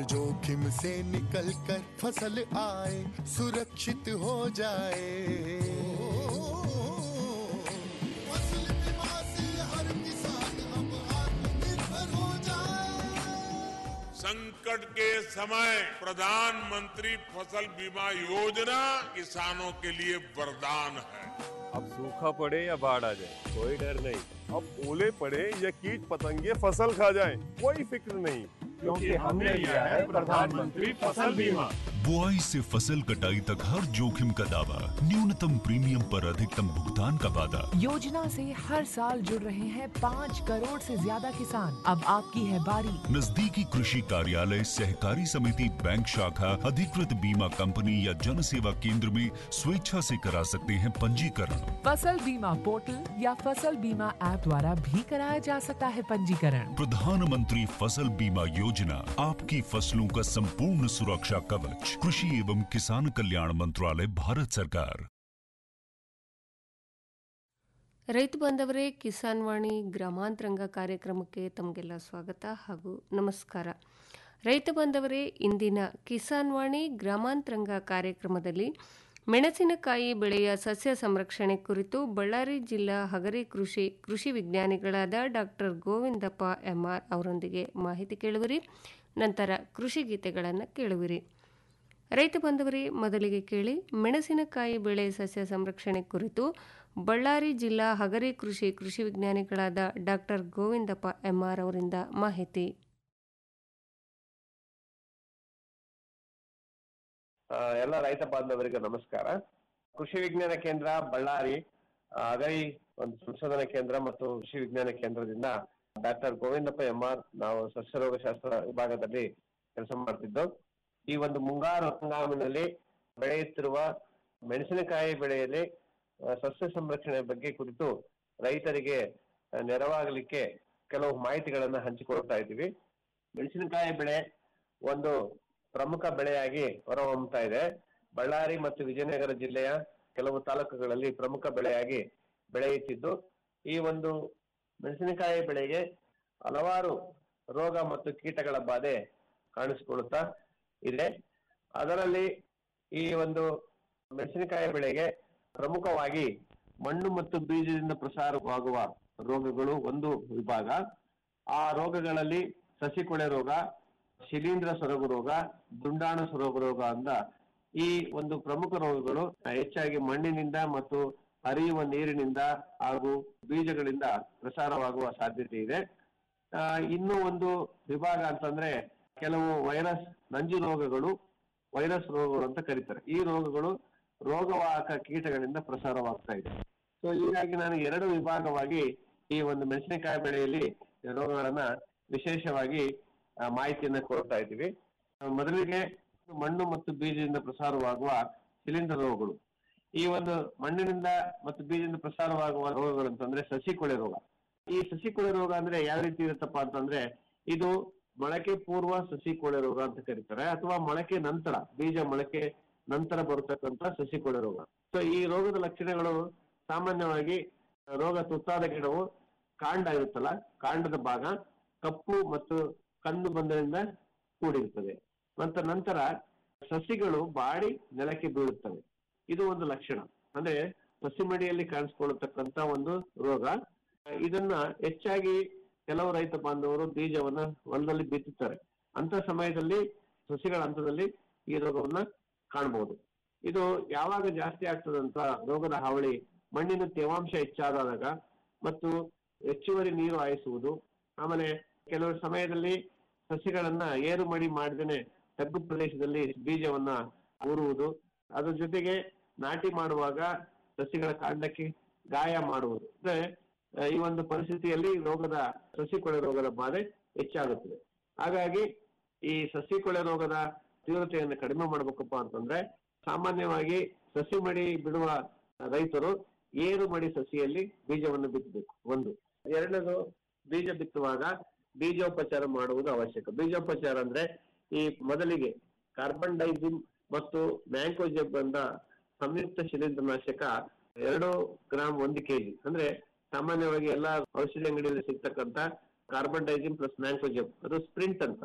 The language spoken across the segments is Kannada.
जोखिम से निकल कर फसल आए सुरक्षित हो जाए फसल बीमा से हर किसान अब आत्मनिर्भर हो जाए संकट के समय प्रधानमंत्री फसल बीमा योजना किसानों के लिए वरदान है अब सूखा पड़े या बाढ़ आ जाए कोई डर नहीं अब ओले पड़े या कीट पतंगे फसल खा जाए कोई फिक्र नहीं क्योंकि हमने लिया है प्रधानमंत्री फसल बीमा बुआई से फसल कटाई तक हर जोखिम का दावा न्यूनतम प्रीमियम पर अधिकतम भुगतान का वादा योजना से हर साल जुड़ रहे हैं पाँच करोड़ से ज्यादा किसान अब आपकी है बारी नजदीकी कृषि कार्यालय सहकारी समिति बैंक शाखा अधिकृत बीमा कंपनी या जन सेवा केंद्र में स्वेच्छा से करा सकते हैं पंजीकरण फसल बीमा पोर्टल या फसल बीमा ऐप द्वारा भी कराया जा सकता है पंजीकरण प्रधानमंत्री फसल बीमा योजना आपकी फसलों का संपूर्ण सुरक्षा कवच कृषि एवं किसान कल्याण मंत्रालय भारत सरकार ರೈತ ಬಾಂಧವರೇ ಕಿಸಾನ್ ವಾಣಿ ಗ್ರಾಮಾಂತರಂಗ ಕಾರ್ಯಕ್ರಮಕ್ಕೆ ತಮಗೆಲ್ಲ ಸ್ವಾಗತ ಹಾಗೂ ನಮಸ್ಕಾರ ರೈತ ಬಾಂಧವರೇ ಇಂದಿನ ಕಿಸಾನ್ ವಾಣಿ ಗ್ರಾಮಾಂತರಂಗ ಕಾರ್ಯಕ್ರಮದಲ್ಲಿ ಮೆಣಸಿನಕಾಯಿ ಬೆಳೆಯ ಸಸ್ಯ ಸಂರಕ್ಷಣೆ ಕುರಿತು ಬಳ್ಳಾರಿ ಜಿಲ್ಲಾ ಹಗರಿ ಕೃಷಿ ಕೃಷಿ ವಿಜ್ಞಾನಿಗಳಾದ ಡಾಕ್ಟರ್ ಗೋವಿಂದಪ್ಪ ಎಂಆರ್ ಅವರೊಂದಿಗೆ ಮಾಹಿತಿ ಕೇಳುವಿರಿ ನಂತರ ಕೃಷಿ ಗೀತೆಗಳನ್ನು ಕೇಳುವಿರಿ ರೈತ ಬಾಂಧವರೇ ಮೊದಲಿಗೆ ಕೇಳಿ ಮೆಣಸಿನಕಾಯಿ ಬೆಳೆ ಸಸ್ಯ ಸಂರಕ್ಷಣೆ ಕುರಿತು ಬಳ್ಳಾರಿ ಜಿಲ್ಲಾ ಹಗರಿ ಕೃಷಿ ಕೃಷಿ ವಿಜ್ಞಾನಿಗಳಾದ ಡಾಕ್ಟರ್ ಗೋವಿಂದಪ್ಪ ಎಂಆರ್ ಅವರಿಂದ ಮಾಹಿತಿ ಆ, ಎಲ್ಲ ರೈತ ಬಾಂಧವರಿಗೆ ನಮಸ್ಕಾರ ಕೃಷಿ ವಿಜ್ಞಾನ ಕೇಂದ್ರ ಬಳ್ಳಾರಿ ಆ, ಅಗೈ ಒಂದು ಸಂಶೋಧನಾ ಕೇಂದ್ರ ಮತ್ತು ಕೃಷಿ ವಿಜ್ಞಾನ ಕೇಂದ್ರದಿಂದ ಡಾಕ್ಟರ್ ಗೋವಿಂದಪ್ಪ ಎಂಆರ್ ನಾವು ಸಸ್ಯರೋಗಶಾಸ್ತ್ರ ವಿಭಾಗದಲ್ಲಿ ಕೆಲಸ ಮಾಡ್ತಿದ್ದು ಈ ಒಂದು ಮುಂಗಾರು ಹಂಗಾಮಿನಲ್ಲಿ ಬೆಳೆಯುತ್ತಿರುವ ಮೆಣಸಿನಕಾಯಿ ಬೆಳೆಯಲ್ಲಿ ಆ, ಸಸ್ಯ ಸಂರಕ್ಷಣೆ ಬಗ್ಗೆ ಕುರಿತು ರೈತರಿಗೆ ಆ, ನೆರವಾಗಲಿಕ್ಕೆ ಕೆಲವು ಮಾಹಿತಿಗಳನ್ನ ಹಂಚಿಕೊಳ್ತಾ ಇದ್ದೀವಿ ಮೆಣಸಿನಕಾಯಿ ಬೆಳೆ ಒಂದು ಪ್ರಮುಖ ಬೆಳೆಯಾಗಿ ಹೊರಹೊಮ್ಮುತ್ತಾ ಇದೆ ಬಳ್ಳಾರಿ ಮತ್ತು ವಿಜಯನಗರ ಜಿಲ್ಲೆಯ ಕೆಲವು ತಾಲೂಕುಗಳಲ್ಲಿ ಪ್ರಮುಖ ಬೆಳೆಯಾಗಿ ಬೆಳೆಯುತ್ತಿದ್ದು ಈ ಒಂದು ಮೆಣಸಿನಕಾಯಿ ಬೆಳೆಗೆ ಹಲವಾರು ರೋಗ ಮತ್ತು ಕೀಟಗಳ ಬಾಧೆ ಕಾಣಿಸಿಕೊಳ್ಳುತ್ತಾ ಇದೆ ಅದರಲ್ಲಿ ಈ ಒಂದು ಮೆಣಸಿನಕಾಯಿ ಬೆಳೆಗೆ ಪ್ರಮುಖವಾಗಿ ಮಣ್ಣು ಮತ್ತು ಬೀಜದಿಂದ ಪ್ರಸಾರವಾಗುವ ರೋಗಗಳು ಒಂದು ವಿಭಾಗ ಆ ರೋಗಗಳಲ್ಲಿ ಸಸಿಕೊಳೆ ರೋಗ ಶಿಲೀಂಧ್ರ ಸೊರಗು ರೋಗ ದುಂಡಾಣು ಸೊರಗು ರೋಗ ಅಂತ ಈ ಒಂದು ಪ್ರಮುಖ ರೋಗಗಳು ಹೆಚ್ಚಾಗಿ ಮಣ್ಣಿನಿಂದ ಮತ್ತು ಹರಿಯುವ ನೀರಿನಿಂದ ಹಾಗೂ ಬೀಜಗಳಿಂದ ಪ್ರಸಾರವಾಗುವ ಸಾಧ್ಯತೆ ಇದೆ ಆ, ಇನ್ನು ಒಂದು ವಿಭಾಗ ಅಂತಂದ್ರೆ ಕೆಲವು ವೈರಸ್ ನಂಜು ರೋಗಗಳು ವೈರಸ್ ರೋಗಗಳು ಅಂತ ಕರೀತಾರೆ ಈ ರೋಗಗಳು ರೋಗವಾಹಕ ಕೀಟಗಳಿಂದ ಪ್ರಸಾರವಾಗ್ತಾ ಇದೆ ಸೊ ಹೀಗಾಗಿ ನಾನು ಎರಡು ವಿಭಾಗವಾಗಿ ಈ ಒಂದು ಮೆಣಸಿನಕಾಯಿ ಬೆಳೆಯಲ್ಲಿ ರೋಗಗಳನ್ನ ವಿಶೇಷವಾಗಿ ಆ, ಮಾಹಿತಿಯನ್ನ ಕೊಡ್ತಾ ಇದ್ದೀವಿ ಆ, ಮೊದಲಿಗೆ ಮಣ್ಣು ಮತ್ತು ಬೀಜದಿಂದ ಪ್ರಸಾರವಾಗುವ ಶಿಲೀಂಧ್ರ ರೋಗಗಳು ಈ ಒಂದು ಮಣ್ಣಿನಿಂದ ಮತ್ತು ಬೀಜದಿಂದ ಪ್ರಸಾರವಾಗುವ ರೋಗಗಳು ಅಂತಂದ್ರೆ ಸಸಿ ಕೊಳೆ ರೋಗ ಈ ಸಸಿ ಕೊಳೆ ರೋಗ ಅಂದ್ರೆ ಯಾವ ರೀತಿ ಇರುತ್ತಪ್ಪ ಅಂತಂದ್ರೆ ಇದು ಮೊಳಕೆ ಪೂರ್ವ ಸಸಿ ಕೊಳೆ ರೋಗ ಅಂತ ಕರೀತಾರೆ ಅಥವಾ ಮೊಳಕೆ ನಂತರ ಬೀಜ ಮೊಳಕೆ ನಂತರ ಬರತಕ್ಕಂತ ಸಸಿ ಕೊಳೆ ರೋಗ ಸೊ ಈ ರೋಗದ ಲಕ್ಷಣಗಳು ಸಾಮಾನ್ಯವಾಗಿ ರೋಗ ತುತ್ತಾದ ಗಿಡವು ಕಾಂಡ ಇರುತ್ತಲ್ಲ ಕಾಂಡದ ಭಾಗ ಕಪ್ಪು ಮತ್ತು ಕಂದು ಬಂದರಿಂದ ಕೂಡಿರುತ್ತದೆ ಮತ್ತು ನಂತರ ಸಸಿಗಳು ಬಾಡಿ ನೆಲಕ್ಕೆ ಬೀಳುತ್ತವೆ ಇದು ಒಂದು ಲಕ್ಷಣ ಅಂದ್ರೆ ಸಸಿ ಮಡಿಯಲ್ಲಿ ಕಾಣಿಸ್ಕೊಳ್ಳತಕ್ಕಂತ ಒಂದು ರೋಗ ಇದನ್ನ ಹೆಚ್ಚಾಗಿ ಕೆಲವು ರೈತ ಬಾಂಧವರು ಬೀಜವನ್ನ ಹೊಲದಲ್ಲಿ ಬಿತ್ತುತ್ತಾರೆ ಅಂತ ಸಮಯದಲ್ಲಿ ಸಸಿಗಳ ಹಂತದಲ್ಲಿ ಈ ರೋಗವನ್ನ ಕಾಣಬಹುದು ಇದು ಯಾವಾಗ ಜಾಸ್ತಿ ಆಗ್ತದಂತ ರೋಗದ ಹಾವಳಿ ಮಣ್ಣಿನ ತೇವಾಂಶ ಹೆಚ್ಚಾದಾಗ ಮತ್ತು ಹೆಚ್ಚುವರಿ ನೀರು ಹಾಯಿಸುವುದು ಆಮೇಲೆ ಕೆಲವು ಸಮಯದಲ್ಲಿ ಸಸಿಗಳನ್ನ ಏರು ಮಡಿ ಮಾಡದೇನೆ ತಗ್ಗು ಪ್ರದೇಶದಲ್ಲಿ ಬೀಜವನ್ನ ಊರುವುದು ಅದ್ರ ಜೊತೆಗೆ ನಾಟಿ ಮಾಡುವಾಗ ಸಸಿಗಳ ಕಾಂಡಕ್ಕೆ ಗಾಯ ಮಾಡುವುದು ಅಂದ್ರೆ ಆ, ಈ ಒಂದು ಪರಿಸ್ಥಿತಿಯಲ್ಲಿ ರೋಗದ ಸಸಿ ಕೊಳೆ ರೋಗದ ಬಾಧೆ ಹೆಚ್ಚಾಗುತ್ತದೆ ಹಾಗಾಗಿ ಈ ಸಸಿ ಕೊಳೆ ರೋಗದ ತೀವ್ರತೆಯನ್ನು ಕಡಿಮೆ ಮಾಡ್ಬೇಕಪ್ಪ ಅಂತಂದ್ರೆ ಸಾಮಾನ್ಯವಾಗಿ ಸಸಿ ಮಡಿ ಬಿಡುವ ರೈತರು ಏರು ಮಡಿ ಸಸಿಯಲ್ಲಿ ಬೀಜವನ್ನು ಬಿತ್ತಬೇಕು ಒಂದು ಎರಡನೇದು ಬೀಜ ಬಿತ್ತುವಾಗ ಬೀಜೋಪಚಾರ ಮಾಡುವುದು ಅವಶ್ಯಕ ಬೀಜೋಪಚಾರ ಅಂದ್ರೆ ಈ ಮೊದಲಿಗೆ ಕಾರ್ಬನ್ ಡೈಸಿಮ್ ಮತ್ತು ಮ್ಯಾಂಕೋಜೆಬ್ ಅಂತ ಸಂಯುಕ್ತ ಶಿಲೀಂಧ್ರನಾಶಕ ಎರಡು ಗ್ರಾಮ್ ಒಂದು ಕೆಜಿ ಅಂದ್ರೆ ಸಾಮಾನ್ಯವಾಗಿ ಎಲ್ಲಾ ಔಷಧಿ ಅಂಗಡಿಯಲ್ಲಿ ಸಿಗ್ತಕ್ಕಂತ ಕಾರ್ಬನ್ ಡೈಸಿಮ್ ಪ್ಲಸ್ ಮ್ಯಾಂಕೋಜೆಬ್ ಅದು ಸ್ಪ್ರಿಂಟ್ ಅಂತ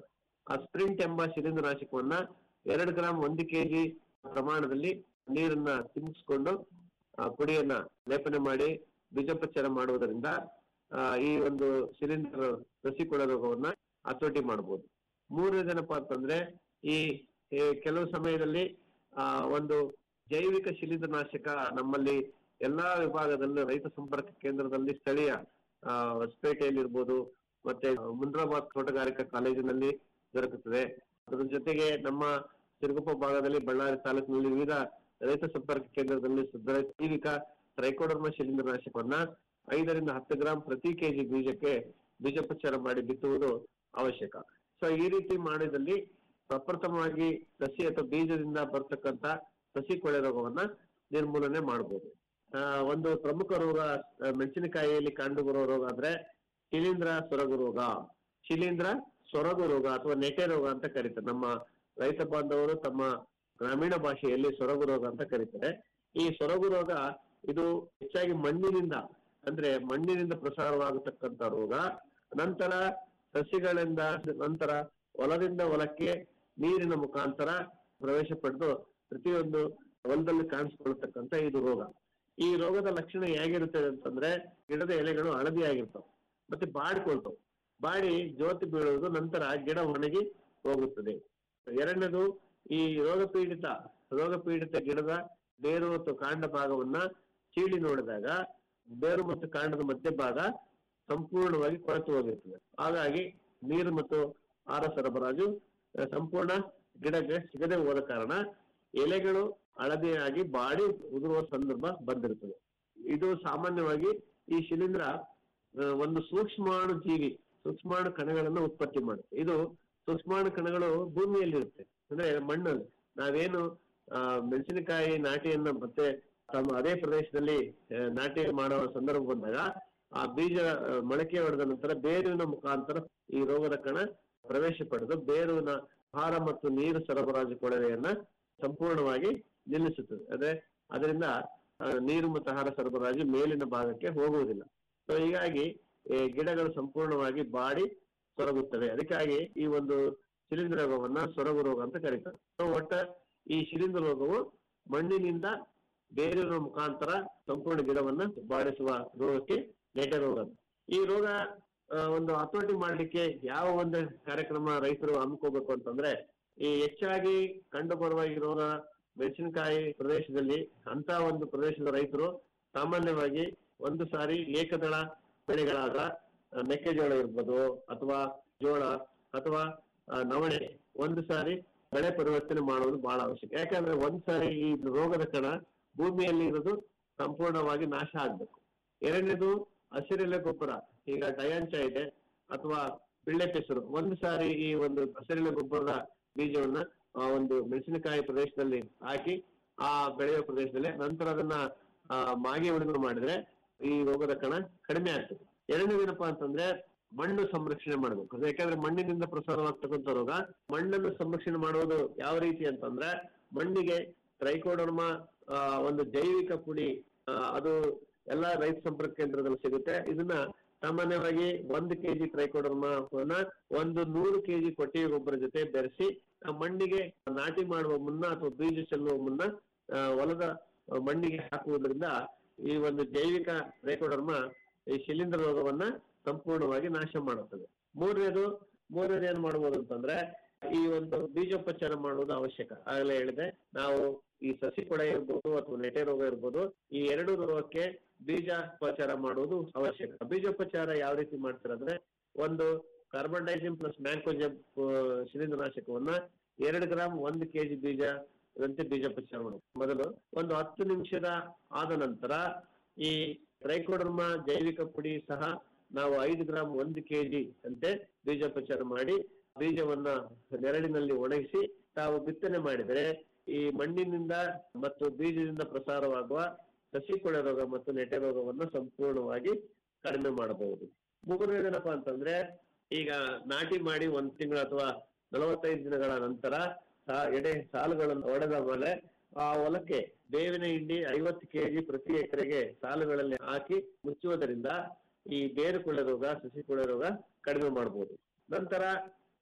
ಆ ಸ್ಪ್ರಿಂಟ್ ಎಂಬ ಶಿಲೀಂಧ್ರನಾಶಕವನ್ನ ಎರಡು ಗ್ರಾಂ ಒಂದು ಕೆಜಿ ಪ್ರಮಾಣದಲ್ಲಿ ನೀರನ್ನ ತಿನ್ನಿಸ್ಕೊಂಡು ಆ ಪುಡಿಯನ್ನ ಲೇಪನೆ ಮಾಡಿ ಬೀಜೋಪಚಾರ ಮಾಡುವುದರಿಂದ ಆ, ಈ ಒಂದು ಶಿಲೀಂಧ್ರ ಸಸಿಕೊಳ ರೋಗವನ್ನ ಹತೋಟಿ ಮಾಡಬಹುದು ಮೂರನೇದೇನಪ್ಪ ಅಂತಂದ್ರೆ ಈ ಈ ಕೆಲವು ಸಮಯದಲ್ಲಿ ಆ ಒಂದು ಜೈವಿಕ ಶಿಲೀಂಧ್ರನಾಶಕ ನಮ್ಮಲ್ಲಿ ಎಲ್ಲಾ ವಿಭಾಗದಲ್ಲೂ ರೈತ ಸಂಪರ್ಕ ಕೇಂದ್ರದಲ್ಲಿ ಸ್ಥಳೀಯ ಆ, ಹೊಸಪೇಟೆಯಲ್ಲಿ ಇರ್ಬೋದು ಮತ್ತೆ ಮುಂಡ್ರಾಬಾದ್ ತೋಟಗಾರಿಕಾ ಕಾಲೇಜಿನಲ್ಲಿ ದೊರಕುತ್ತದೆ ಅದರ ಜೊತೆಗೆ ನಮ್ಮ ಸಿರುಗುಪ್ಪ ಭಾಗದಲ್ಲಿ ಬಳ್ಳಾರಿ ತಾಲೂಕಿನಲ್ಲಿ ವಿವಿಧ ರೈತ ಸಂಪರ್ಕ ಕೇಂದ್ರದಲ್ಲಿ ದೊರೆ ಜೈವಿಕ ಟ್ರೈಕೋಡರ್ಮ ಶಿಲೀಂಧ್ರನಾಶಕವನ್ನ ಐದರಿಂದ ಹತ್ತು ಗ್ರಾಂ ಪ್ರತಿ ಕೆಜಿ ಬೀಜಕ್ಕೆ ಬೀಜೋಪಚಾರ ಮಾಡಿ ಬಿತ್ತುವುದು ಅವಶ್ಯಕ ಸೊ ಈ ರೀತಿ ಮಾಡಿದಲ್ಲಿ ಪ್ರಪ್ರಥಮವಾಗಿ ಸಸಿ ಅಥವಾ ಬೀಜದಿಂದ ಬರ್ತಕ್ಕಂತ ಸಸಿ ಕೊಳೆ ರೋಗವನ್ನ ನಿರ್ಮೂಲನೆ ಮಾಡಬಹುದು ಆ, ಒಂದು ಪ್ರಮುಖ ರೋಗ ಆ, ಮೆಣಸಿನಕಾಯಿಯಲ್ಲಿ ಕಂಡು ಬರುವ ರೋಗ ಅಂದ್ರೆ ಶಿಲೀಂಧ್ರ ಸೊರಗು ರೋಗ ಶಿಲೀಂಧ್ರ ಸೊರಗು ರೋಗ ಅಥವಾ ನೆಟೆ ರೋಗ ಅಂತ ಕರೀತಾರೆ ನಮ್ಮ ರೈತ ಬಾಂಧವರು ತಮ್ಮ ಗ್ರಾಮೀಣ ಭಾಷೆಯಲ್ಲಿ ಸೊರಗು ರೋಗ ಅಂತ ಕರೀತಾರೆ ಈ ಸೊರಗು ರೋಗ ಇದು ಹೆಚ್ಚಾಗಿ ಮಣ್ಣಿನಿಂದ ಅಂದ್ರೆ ಮಣ್ಣಿನಿಂದ ಪ್ರಸಾರವಾಗತಕ್ಕಂತ ರೋಗ ನಂತರ ಸಸಿಗಳಿಂದ ನಂತರ ಹೊಲದಿಂದ ಹೊಲಕ್ಕೆ ನೀರಿನ ಮುಖಾಂತರ ಪ್ರವೇಶ ಪಡೆದು ಪ್ರತಿಯೊಂದು ಹೊಲದಲ್ಲಿ ಕಾಣಿಸ್ಕೊಳ್ತಕ್ಕಂತ ಇದು ರೋಗ ಈ ರೋಗದ ಲಕ್ಷಣ ಹೇಗಿರುತ್ತದೆ ಅಂತಂದ್ರೆ ಗಿಡದ ಎಲೆಗಳು ಹಳದಿ ಆಗಿರ್ತವೆ ಮತ್ತೆ ಬಾಡ್ಕೊಳ್ತಾವೆ ಬಾಡಿ ಜ್ಯೋತಿ ಬೀಳುವುದು ನಂತರ ಗಿಡ ಒಣಗಿ ಹೋಗುತ್ತದೆ ಎರಡನೇದು ಈ ರೋಗ ಪೀಡಿತ ರೋಗ ಪೀಡಿತ ಗಿಡದ ಬೇರು ಮತ್ತು ಕಾಂಡ ಭಾಗವನ್ನ ಚೀಳಿ ನೋಡಿದಾಗ ಬೇರು ಮತ್ತು ಕಾಂಡದ ಮಧ್ಯಭಾಗ ಸಂಪೂರ್ಣವಾಗಿ ಕೊಳೆತು ಹೋಗಿರ್ತದೆ ಹಾಗಾಗಿ ನೀರು ಮತ್ತು ಆಹಾರ ಸರಬರಾಜು ಆ, ಸಂಪೂರ್ಣ ಗಿಡಕ್ಕೆ ಸಿಗದೆ ಹೋದ ಕಾರಣ ಎಲೆಗಳು ಹಳದಿಯಾಗಿ ಬಾಡಿ ಉದುರುವ ಸಂದರ್ಭ ಬಂದಿರುತ್ತದೆ ಇದು ಸಾಮಾನ್ಯವಾಗಿ ಈ ಶಿಲೀಂಧ್ರ ಆ, ಒಂದು ಸೂಕ್ಷ್ಮಾಣು ಜೀವಿ ಸೂಕ್ಷ್ಮಾಣು ಕಣಗಳನ್ನು ಉತ್ಪತ್ತಿ ಮಾಡುತ್ತೆ ಇದು ಸೂಕ್ಷ್ಮಾಣು ಕಣಗಳು ಭೂಮಿಯಲ್ಲಿರುತ್ತೆ ಅಂದ್ರೆ ಮಣ್ಣಲ್ಲಿ ನಾವೇನು ಆ, ಮೆಣಸಿನಕಾಯಿ ನಾಟಿಯನ್ನ ಮತ್ತೆ ತಮ್ಮ ಅದೇ ಪ್ರದೇಶದಲ್ಲಿ ಆ, ನಾಟಿ ಮಾಡುವ ಸಂದರ್ಭ ಬಂದಾಗ ಆ ಬೀಜ ಆ, ಮೊಳಕೆ ಹೊಡೆದ ನಂತರ ಬೇರಿನ ಮುಖಾಂತರ ಈ ರೋಗದ ಕಣ ಪ್ರವೇಶ ಪಡೆದು ಬೇರುವಿನ ಆಹಾರ ಮತ್ತು ನೀರು ಸರಬರಾಜು ಕೊಳವೆಯನ್ನ ಸಂಪೂರ್ಣವಾಗಿ ನಿಲ್ಲಿಸುತ್ತದೆ ಅದೇ ಅದರಿಂದ ಆ, ನೀರು ಮತ್ತು ಆಹಾರ ಸರಬರಾಜು ಮೇಲಿನ ಭಾಗಕ್ಕೆ ಹೋಗುವುದಿಲ್ಲ ಸೊ ಹೀಗಾಗಿ ಈ ಗಿಡಗಳು ಸಂಪೂರ್ಣವಾಗಿ ಬಾಡಿ ಸೊರಗುತ್ತವೆ ಅದಕ್ಕಾಗಿ ಈ ಒಂದು ಶಿಲೀಂಧ್ರ ರೋಗವನ್ನ ಸೊರಗು ರೋಗ ಅಂತ ಕರೀತಾರೆ ಸೊ ಒಟ್ಟ ಈ ಶಿಲೀಂಧ್ರ ರೋಗವು ಮಣ್ಣಿನಿಂದ ಬೇರಿನ ಮುಖಾಂತರ ಸಂಪೂರ್ಣ ಗಿಡವನ್ನ ಬಾಡಿಸುವ ರೋಗಕ್ಕೆ ನೆಟೆ ರೋಗ ಅಂತ. ಈ ರೋಗ ಆ, ಒಂದು ಹತೋಟಿ ಮಾಡ್ಲಿಕ್ಕೆ ಯಾವ ಒಂದು ಕಾರ್ಯಕ್ರಮ ರೈತರು ಹಮ್ಮಿಕೋಬೇಕು ಅಂತಂದ್ರೆ ಈ ಹೆಚ್ಚಾಗಿ ಕಂಡು ಬರುವ ಈ ರೋಗ ಮೆಣಸಿನಕಾಯಿ ಪ್ರದೇಶದಲ್ಲಿ ಅಂತ ಒಂದು ಪ್ರದೇಶದ ರೈತರು ಸಾಮಾನ್ಯವಾಗಿ ಒಂದು ಸಾರಿ ಏಕದಳ ಬೆಳೆಗಳಾದ ಆ, ಮೆಕ್ಕೆಜೋಳ ಇರ್ಬೋದು ಅಥವಾ ಜೋಳ ಅಥವಾ ಆ, ನವಣೆ ಒಂದು ಸಾರಿ ಬೆಳೆ ಪರಿವರ್ತನೆ ಮಾಡುವುದು ಬಹಳ ಅವಶ್ಯಕ ಯಾಕಂದ್ರೆ ಒಂದ್ ಸಾರಿ ಈ ರೋಗದ ಕಣ ಭೂಮಿಯಲ್ಲಿ ಇರೋದು ಸಂಪೂರ್ಣವಾಗಿ ನಾಶ ಆಗ್ಬೇಕು ಎರಡನೇದು ಹಸಿರೆಲೆ ಗೊಬ್ಬರ ಈಗ ಡಯಾಂಚ ಇದೆ ಅಥವಾ ಬಿಳ್ಳೆ ಕೆಸರು ಒಂದು ಸಾರಿ ಈ ಒಂದು ಹಸಿರೆಲೆ ಗೊಬ್ಬರದ ಬೀಜವನ್ನ ಆ ಒಂದು ಮೆಣಸಿನಕಾಯಿ ಪ್ರದೇಶದಲ್ಲಿ ಹಾಕಿ ಆ ಬೆಳೆಯುವ ಪ್ರದೇಶದಲ್ಲಿ ನಂತರ ಅದನ್ನ ಆ, ಮಾಗಿ ಉಳುಮೆ ಮಾಡಿದ್ರೆ ಈ ರೋಗದ ಕಣ ಕಡಿಮೆ ಆಗ್ತದೆ ಎರಡನೇದೇನಪ್ಪಾ ಅಂತಂದ್ರೆ ಮಣ್ಣು ಸಂರಕ್ಷಣೆ ಮಾಡಬೇಕು ಅದು ಯಾಕಂದ್ರೆ ಮಣ್ಣಿನಿಂದ ಪ್ರಸಾರವಾಗ್ತಕ್ಕಂಥ ರೋಗ ಮಣ್ಣನ್ನು ಸಂರಕ್ಷಣೆ ಮಾಡುವುದು ಯಾವ ರೀತಿ ಅಂತಂದ್ರೆ ಮಣ್ಣಿಗೆ ಟ್ರೈಕೋಡರ್ಮ ಆ, ಒಂದು ಜೈವಿಕ ಪುಡಿ ಆ, ಅದು ಎಲ್ಲಾ ರೈತ ಸಂಪರ್ಕ ಕೇಂದ್ರದಲ್ಲಿ ಸಿಗುತ್ತೆ ಇದನ್ನ ಸಾಮಾನ್ಯವಾಗಿ ಒಂದು ಕೆಜಿ ಟ್ರೈಕೋಡರ್ಮವನ್ನ ಒಂದು ನೂರು ಕೆಜಿ ಕೊಟ್ಟಿಗೆ ಗೊಬ್ಬರ ಜೊತೆ ಬೆರೆಸಿ ಆ ಮಣ್ಣಿಗೆ ನಾಟಿ ಮಾಡುವ ಮುನ್ನ ಅಥವಾ ಬೀಜ ಚೆಲ್ಲುವ ಮುನ್ನ ಆ, ಹೊಲದ ಆ, ಮಣ್ಣಿಗೆ ಹಾಕುವುದರಿಂದ ಈ ಒಂದು ಜೈವಿಕ ಟ್ರೈಕೋಡರ್ಮ ಈ ಶಿಲೀಂಧ್ರ ರೋಗವನ್ನ ಸಂಪೂರ್ಣವಾಗಿ ನಾಶ ಮಾಡುತ್ತದೆ ಮೂರನೇದು ಮೂರನೇದು ಏನ್ ಮಾಡ್ಬೋದು ಅಂತಂದ್ರೆ ಈ ಒಂದು ಬೀಜೋಪಚಾರ ಮಾಡುವುದು ಅವಶ್ಯಕ ಆಗಲೇ ಹೇಳಿದೆ ನಾವು ಈ ಸಸಿ ಕೊಡ ಇರ್ಬೋದು ಅಥವಾ ನೆಟೆ ರೋಗ ಇರ್ಬೋದು ಈ ಎರಡು ರೋಗಕ್ಕೆ ಬೀಜೋಪಚಾರ ಮಾಡುವುದು ಅವಶ್ಯಕ ಬೀಜೋಪಚಾರ ಯಾವ ರೀತಿ ಮಾಡ್ತಾರೆ ಅಂದ್ರೆ ಒಂದು ಕಾರ್ಬನ್ ಡೈಸಿಮ್ ಪ್ಲಸ್ ಮ್ಯಾಂಕೋಜಬ್ ಶಿಲೀಂಧ್ರನಾಶಕವನ್ನ ಎರಡು ಗ್ರಾಮ್ ಒಂದು ಕೆಜಿ ಬೀಜ ದಂತೆ ಬೀಜೋಪಚಾರ ಮಾಡಬೇಕು ಮೊದಲು ಒಂದು ಹತ್ತು ನಿಮಿಷದ ಆದ ನಂತರ ಈ ಟ್ರೈಕೋಡರ್ಮ ಜೈವಿಕ ಪುಡಿ ಸಹ ನಾವು ಐದು ಗ್ರಾಮ್ ಒಂದು ಕೆಜಿ ಅಂತೆ ಬೀಜೋಪಚಾರ ಮಾಡಿ ಬೀಜವನ್ನ ನೆರಳಿನಲ್ಲಿ ಒಣಗಿಸಿ ತಾವು ಬಿತ್ತನೆ ಮಾಡಿದರೆ ಈ ಮಣ್ಣಿನಿಂದ ಮತ್ತು ಬೀಜದಿಂದ ಪ್ರಸಾರವಾಗುವ ಸಸಿ ಕೊಳೆ ರೋಗ ಮತ್ತು ನೆಟೆ ರೋಗವನ್ನು ಸಂಪೂರ್ಣವಾಗಿ ಕಡಿಮೆ ಮಾಡಬಹುದು ಮೂರನೇದೇನಪ್ಪ ಅಂತಂದ್ರೆ ಈಗ ನಾಟಿ ಮಾಡಿ ಒಂದ್ ತಿಂಗಳು ಅಥವಾ ನಲವತ್ತೈದು ದಿನಗಳ ನಂತರ ಸಾ- ಎಡೆ ಸಾಲುಗಳನ್ನು ಹೊಡೆದ ಮೇಲೆ ಆ ಹೊಲಕ್ಕೆ ಬೇವಿನ ಹಿಂಡಿ ಐವತ್ತು ಕೆಜಿ ಪ್ರತಿ ಎಕರೆಗೆ ಸಾಲುಗಳಲ್ಲಿ ಹಾಕಿ ಮುಚ್ಚುವುದರಿಂದ ಈ ಬೇರು ಕೊಳೆ ರೋಗ ಸಸಿ ಕೊಳೆ ರೋಗ ಕಡಿಮೆ ಮಾಡಬಹುದು ನಂತರ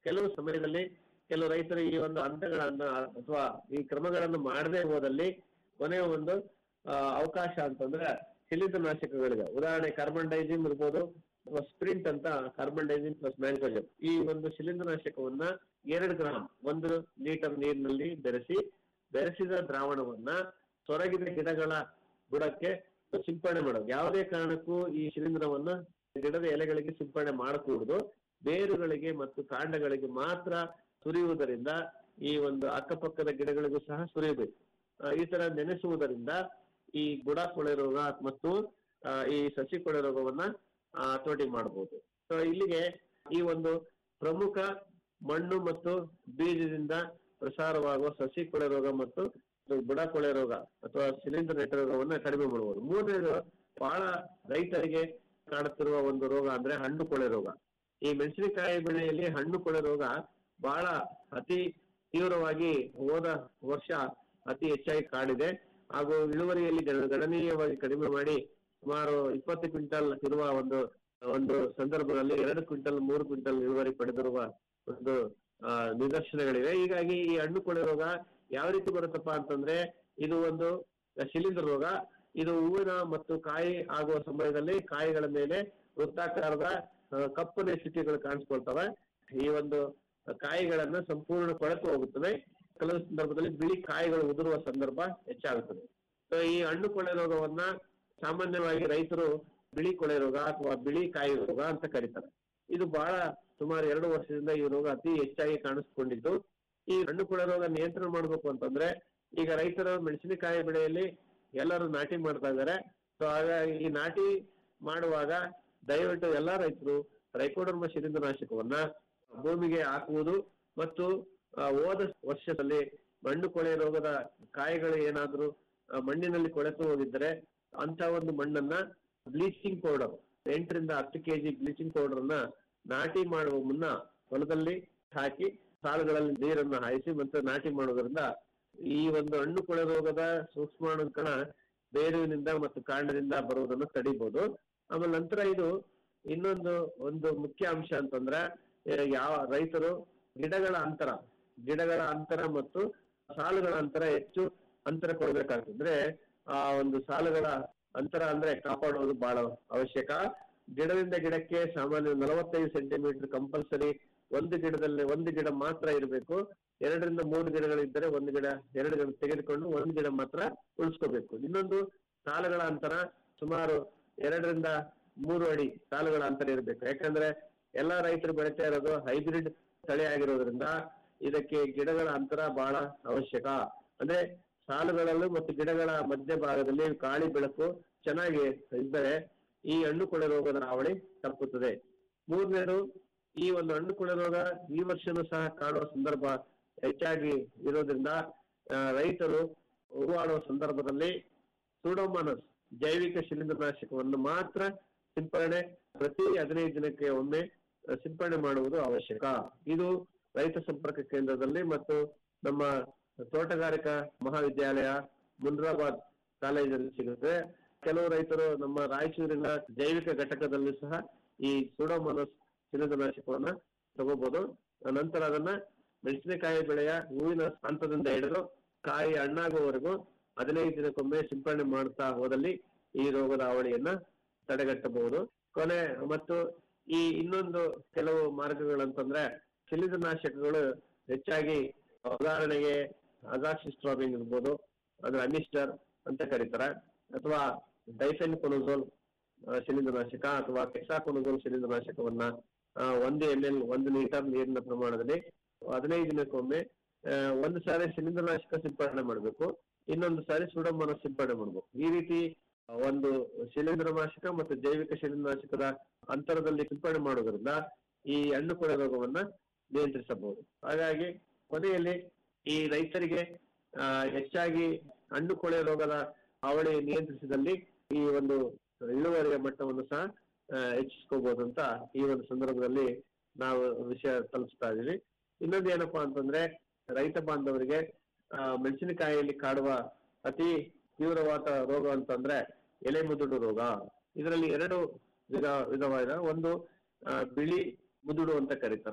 ಕೆಲವು ಸಮಯದಲ್ಲಿ ಕೆಲವು ರೈತರು ಈ ಒಂದು ಹಂತಗಳನ್ನ ಅಥವಾ ಈ ಕ್ರಮಗಳನ್ನು ಮಾಡದೆ ಹೋದಲ್ಲಿ ಕೊನೆಯ ಒಂದು ಆ, ಅವಕಾಶ ಅಂತಂದ್ರೆ ಶಿಲೀಂಧ್ರನಾಶಕಗಳಿವೆ ಉದಾಹರಣೆ ಕಾರ್ಬನ್ ಡೈಜಿಮ್ ಇರ್ಬೋದು ಅಥವಾ ಸ್ಪ್ರಿಂಟ್ ಅಂತ ಕಾರ್ಬನ್ ಡೈಜಿಮ್ ಪ್ಲಸ್ ಮ್ಯಾಂಕೋಜಮ್ ಈ ಒಂದು ಶಿಲೀಂಧ್ರನಾಶಕವನ್ನ ಎರಡು ಗ್ರಾಮ್ ಒಂದು ಲೀಟರ್ ನೀರಿನಲ್ಲಿ ಬೆರೆಸಿ ಬೆರೆಸಿದ ದ್ರಾವಣವನ್ನ ಸೊರಗಿದ ಗಿಡಗಳ ಬುಡಕ್ಕೆ ಸಿಂಪಡಣೆ ಮಾಡೋದು ಯಾವುದೇ ಕಾರಣಕ್ಕೂ ಈ ಶಿಲೀಂಧ್ರವನ್ನ ಗಿಡದ ಎಲೆಗಳಿಗೆ ಸಿಂಪಡಣೆ ಮಾಡಕೂಡದು ಬೇರುಗಳಿಗೆ ಮತ್ತು ಕಾಂಡಗಳಿಗೆ ಮಾತ್ರ ಸುರಿಯುವುದರಿಂದ ಈ ಒಂದು ಅಕ್ಕಪಕ್ಕದ ಗಿಡಗಳಿಗೂ ಸಹ ಸುರಿಯಬೇಕು ಆ, ಈ ತರ ನೆನೆಸುವುದರಿಂದ ಈ ಬುಡ ಕೊಳೆ ರೋಗ ಮತ್ತು ಆ, ಈ ಸಸಿ ಕೊಳೆ ರೋಗವನ್ನ ಆ, ಹತೋಟಿ ಮಾಡಬಹುದು ಸೊ ಇಲ್ಲಿಗೆ ಈ ಒಂದು ಪ್ರಮುಖ ಮಣ್ಣು ಮತ್ತು ಬೀಜದಿಂದ ಪ್ರಸಾರವಾಗುವ ಸಸಿ ಕೊಳೆ ರೋಗ ಮತ್ತು ಬುಡ ಕೊಳೆ ರೋಗ ಅಥವಾ ಶಿಲೀಂಧ್ರ ನೆಟ್ಟ ರೋಗವನ್ನ ಕಡಿಮೆ ಮಾಡಬಹುದು ಮೂರನೇದು ಬಹಳ ರೈತರಿಗೆ ಕಾಡುತ್ತಿರುವ ಒಂದು ರೋಗ ಅಂದ್ರೆ ಹಣ್ಣು ಕೊಳೆ ರೋಗ ಈ ಮೆಣಸಿನಕಾಯಿ ಬೆಳೆಯಲ್ಲಿ ಹಣ್ಣು ಕೊಳೆ ರೋಗ ಬಹಳ ಅತಿ ತೀವ್ರವಾಗಿ ಹೋದ ವರ್ಷ ಅತಿ ಹೆಚ್ಚಾಗಿ ಕಾಡಿದೆ ಹಾಗೂ ಇಳುವರಿಯಲ್ಲಿ ಗಣ- ಗಣನೀಯವಾಗಿ ಕಡಿಮೆ ಮಾಡಿ ಸುಮಾರು ಇಪ್ಪತ್ತು ಕ್ವಿಂಟಲ್ ಇರುವ ಒಂದು ಒಂದು ಸಂದರ್ಭದಲ್ಲಿ ಎರಡು ಕ್ವಿಂಟಲ್ ಮೂರು ಕ್ವಿಂಟಲ್ ಇಳುವರಿ ಪಡೆದಿರುವ ಒಂದು ಆ, ನಿದರ್ಶನಗಳಿವೆ ಹೀಗಾಗಿ ಈ ಹಣ್ಣು ಕೊಳೆ ರೋಗ ಯಾವ ರೀತಿ ಬರುತ್ತಪ್ಪ ಅಂತಂದ್ರೆ ಇದು ಒಂದು ಶಿಲೀಂಧ್ರ ರೋಗ ಇದು ಹೂವಿನ ಮತ್ತು ಕಾಯಿ ಆಗುವ ಸಮಯದಲ್ಲಿ ಕಾಯಿಗಳ ಮೇಲೆ ವೃತ್ತಾಕಾರದ ಆ, ಕಪ್ಪನೆ ಸ್ಥಿತಿಗಳು ಕಾಣಿಸ್ಕೊಳ್ತವೆ ಈ ಒಂದು ಕಾಯಿಗಳನ್ನ ಸಂಪೂರ್ಣ ಕೊಳೆತು ಹೋಗುತ್ತದೆ ಕೆಲವು ಸಂದರ್ಭದಲ್ಲಿ ಬಿಳಿ ಕಾಯಿಗಳು ಉದುರುವ ಸಂದರ್ಭ ಹೆಚ್ಚಾಗುತ್ತದೆ ಸೊ ಈ ಹಣ್ಣು ಕೊಳೆ ರೋಗವನ್ನ ಸಾಮಾನ್ಯವಾಗಿ ರೈತರು ಬಿಳಿ ಕೊಳೆ ರೋಗ ಅಥವಾ ಬಿಳಿ ಕಾಯಿ ರೋಗ ಅಂತ ಕರೀತಾರೆ ಇದು ಬಹಳ ಸುಮಾರು ಎರಡು ವರ್ಷದಿಂದ ಈ ರೋಗ ಅತಿ ಹೆಚ್ಚಾಗಿ ಕಾಣಿಸ್ಕೊಂಡಿದ್ದು ಈ ಹಣ್ಣು ಕೊಳೆ ರೋಗ ನಿಯಂತ್ರಣ ಮಾಡ್ಬೇಕು ಅಂತಂದ್ರೆ ಈಗ ರೈತರು ಮೆಣಸಿನಕಾಯಿ ಬೆಳೆಯಲ್ಲಿ ಎಲ್ಲರೂ ನಾಟಿ ಮಾಡ್ತಾ ಇದ್ದಾರೆ ಸೊ ಹಾಗಾಗಿ ಈ ನಾಟಿ ಮಾಡುವಾಗ ದಯವಿಟ್ಟು ಎಲ್ಲಾ ರೈತರು ಟ್ರೈಕೋಡರ್ಮ ಶಿಲೀಂಧ್ರನಾಶಕವನ್ನ ಭೂಮಿಗೆ ಹಾಕುವುದು ಮತ್ತು ಆ, ಹೋದ ವರ್ಷದಲ್ಲಿ ಮಣ್ಣು ಕೊಳೆ ರೋಗದ ಕಾಯಿಗಳು ಏನಾದ್ರೂ ಆ, ಮಣ್ಣಿನಲ್ಲಿ ಕೊಳೆತು ಹೋಗಿದ್ದರೆ ಅಂತ ಒಂದು ಮಣ್ಣನ್ನ ಬ್ಲೀಚಿಂಗ್ ಪೌಡರ್ ಎಂಟರಿಂದ ಹತ್ತು ಕೆಜಿ ಬ್ಲೀಚಿಂಗ್ ಪೌಡರ್ ಅನ್ನ ನಾಟಿ ಮಾಡುವ ಮುನ್ನ ಹೊಲದಲ್ಲಿ ಹಾಕಿ ಸಾಲುಗಳಲ್ಲಿ ನೀರನ್ನು ಹಾಯಿಸಿ ಮತ್ತೆ ನಾಟಿ ಮಾಡೋದ್ರಿಂದ ಈ ಒಂದು ಹಣ್ಣು ಕೊಳೆ ರೋಗದ ಸೂಕ್ಷ್ಮಾಣುಕಣ ಬೇರುವಿನಿಂದ ಮತ್ತು ಕಾಂಡದಿಂದ ಬರುವುದನ್ನು ತಡಿಬಹುದು ಆಮೇಲೆ ನಂತರ ಇದು ಇನ್ನೊಂದು ಒಂದು ಮುಖ್ಯ ಅಂಶ ಅಂತಂದ್ರೆ ಏ, ಯಾವ ರೈತರು ಗಿಡಗಳ ಅಂತರ ಗಿಡಗಳ ಅಂತರ ಮತ್ತು ಸಾಲುಗಳ ಅಂತರ ಹೆಚ್ಚು ಅಂತರ ಕೊಡಬೇಕಾಗ್ತದ್ರೆ ಆ ಒಂದು ಸಾಲುಗಳ ಅಂತರ ಅಂದ್ರೆ ಕಾಪಾಡುವುದು ಬಹಳ ಅವಶ್ಯಕ ಗಿಡದಿಂದ ಗಿಡಕ್ಕೆ ಸಾಮಾನ್ಯ ನಲವತ್ತೈದು ಸೆಂಟಿಮೀಟರ್ ಕಂಪಲ್ಸರಿ ಒಂದು ಗಿಡದಲ್ಲಿ ಒಂದು ಗಿಡ ಮಾತ್ರ ಇರಬೇಕು ಎರಡರಿಂದ ಮೂರು ಗಿಡಗಳಿದ್ದರೆ ಒಂದು ಗಿಡ ಎರಡು ಗಿಡ ತೆಗೆದುಕೊಂಡು ಒಂದು ಗಿಡ ಮಾತ್ರ ಉಳಿಸ್ಕೋಬೇಕು ಇನ್ನೊಂದು ಸಾಲುಗಳ ಅಂತರ ಸುಮಾರು ಎರಡರಿಂದ ಮೂರು ಅಡಿ ಸಾಲುಗಳ ಅಂತರ ಇರಬೇಕು ಯಾಕಂದ್ರೆ ಎಲ್ಲಾ ರೈತರು ಬೆಳಿತಾ ಇರೋದು ಹೈಬ್ರಿಡ್ ತಳಿ ಆಗಿರೋದ್ರಿಂದ ಇದಕ್ಕೆ ಗಿಡಗಳ ಅಂತರ ಬಹಳ ಅವಶ್ಯಕ ಅಂದ್ರೆ ಸಾಲುಗಳಲ್ಲೂ ಮತ್ತು ಗಿಡಗಳ ಮಧ್ಯ ಭಾಗದಲ್ಲಿ ಗಾಳಿ ಬೆಳಕು ಚೆನ್ನಾಗಿ ಇದ್ದರೆ ಈ ಹಣ್ಣು ಕೊಳೆ ರೋಗದ ಹಾವಳಿ ತಪ್ಪುತ್ತದೆ ಮೂರನೇದು ಈ ಒಂದು ಹಣ್ಣು ಕೊಳೆ ರೋಗ ಈ ವರ್ಷನೂ ಸಹ ಕಾಣುವ ಸಂದರ್ಭ ಹೆಚ್ಚಾಗಿ ಇರೋದ್ರಿಂದ ಆ, ರೈತರು ಹೂವಾಡುವ ಸಂದರ್ಭದಲ್ಲಿ ಸೂಡೋಮಾನಸ್ ಜೈವಿಕ ಶಿಲೀಂಧ್ರನಾಶಕವನ್ನು ಮಾತ್ರ ಸಿಂಪರಣೆ ಪ್ರತಿ ಹದಿನೈದು ದಿನಕ್ಕೆ ಒಮ್ಮೆ ಆ, ಸಿಂಪರಣೆ ಮಾಡುವುದು ಅವಶ್ಯಕ ಇದು ರೈತ ಸಂಪರ್ಕ ಕೇಂದ್ರದಲ್ಲಿ ಮತ್ತು ನಮ್ಮ ತೋಟಗಾರಿಕಾ ಮಹಾವಿದ್ಯಾಲಯ ಮುನ್ರಾಬಾದ್ ಕಾಲೇಜಲ್ಲಿ ಸಿಗುತ್ತೆ ಕೆಲವು ರೈತರು ನಮ್ಮ ರಾಯಚೂರಿನ ಜೈವಿಕ ಘಟಕದಲ್ಲಿ ಸಹ ಈ ಸೂಡೋಮೋನಸ್ ಶಿಲೀಂಧ್ರನಾಶಕವನ್ನ ತಗೋಬಹುದು ನಂತರ ಅದನ್ನ ಮೆಣಸಿನಕಾಯಿ ಬೆಳೆಯ ಹೂವಿನ ಹಂತದಿಂದ ಹಿಡಿದು ಕಾಯಿ ಹಣ್ಣಾಗುವವರೆಗೂ ಹದಿನೈದು ದಿನಕ್ಕೊಮ್ಮೆ ಸಿಂಪರಣೆ ಮಾಡ್ತಾ ಹೋದಲ್ಲಿ ಈ ರೋಗದ ಹಾವಳಿಯನ್ನ ತಡೆಗಟ್ಟಬಹುದು ಕೊನೆ ಮತ್ತು ಈ ಇನ್ನೊಂದು ಕೆಲವು ಮಾರ್ಗಗಳಂತಂದ್ರೆ ಶಿಲೀಂಧ್ರನಾಶಕಗಳು ಹೆಚ್ಚಾಗಿ ಉದಾಹರಣೆಗೆ ಅಗಾಸಿಸ್ಟ್ರಾಬಿನ್ ಇರ್ಬೋದು ಅಂದ್ರೆ ಅನಿಸ್ಟರ್ ಅಂತ ಕರೀತಾರೆ ಅಥವಾ ಡೈಫೆನ್ ಕೊನೋಸೋಲ್ ಶಿಲೀಂಧ್ರನಾಶಕ ಅಥವಾ ಕೆಕ್ಸಾಕೊನೋಸೋಲ್ ಶಿಲೀಂಧ್ರನಾಶಕವನ್ನ ಆ, ಒಂದು ಎಂ ಎಲ್ ಒಂದು ಲೀಟರ್ ನೀರಿನ ಪ್ರಮಾಣದಲ್ಲಿ ಹದಿನೈದು ದಿನಕ್ಕೊಮ್ಮೆ ಆ, ಒಂದು ಸಾರಿ ಶಿಲೀಂಧ್ರನಾಶಕ ಸಿಂಪಡಣೆ ಮಾಡಬೇಕು ಇನ್ನೊಂದು ಸಾರಿ ಸುಡಮನ ಸಿಂಪಡಣೆ ಮಾಡಬೇಕು ಈ ರೀತಿ ಒಂದು ಶಿಲೀಂಧ್ರನಾಶಕ ಮತ್ತು ಜೈವಿಕ ಶಿಲೀಂಧ್ರನಾಶಕದ ಅಂತರದಲ್ಲಿ ಸಿಂಪಡಣೆ ಮಾಡೋದ್ರಿಂದ ಈ ಹಣ್ಣು ಕೊಳೆ ರೋಗವನ್ನ ನಿಯಂತ್ರಿಸಬಹುದು ಹಾಗಾಗಿ ಕೊನೆಯಲ್ಲಿ ಈ ರೈತರಿಗೆ ಆ, ಹೆಚ್ಚಾಗಿ ಹಣ್ಣು ಕೊಳೆ ರೋಗದ ಹಾವಳಿ ನಿಯಂತ್ರಿಸಿದಲ್ಲಿ ಈ ಒಂದು ಇಳುವರಿಯ ಮಟ್ಟವನ್ನು ಸಹ ಆ, ಹೆಚ್ಚಿಸ್ಕೋಬಹುದು ಅಂತ ಈ ಒಂದು ಸಂದರ್ಭದಲ್ಲಿ ನಾವು ವಿಷಯ ತಲುಪಿಸ್ತಾ ಇದೀವಿ ಇನ್ನೊಂದು ಏನಪ್ಪಾ ಅಂತಂದ್ರೆ ರೈತ ಬಾಂಧವರಿಗೆ ಆ, ಮೆಣಸಿನಕಾಯಿಯಲ್ಲಿ ಕಾಡುವ ಅತಿ ತೀವ್ರವಾದ ರೋಗ ಅಂತಂದ್ರೆ ಎಲೆ ಮುದುಡು ರೋಗ ಇದರಲ್ಲಿ ಎರಡು ವಿಧ ವಿಧವಾದ ಒಂದು ಆ, ಬಿಳಿ ಮುದುಡು ಅಂತ ಕರೀತಾರೆ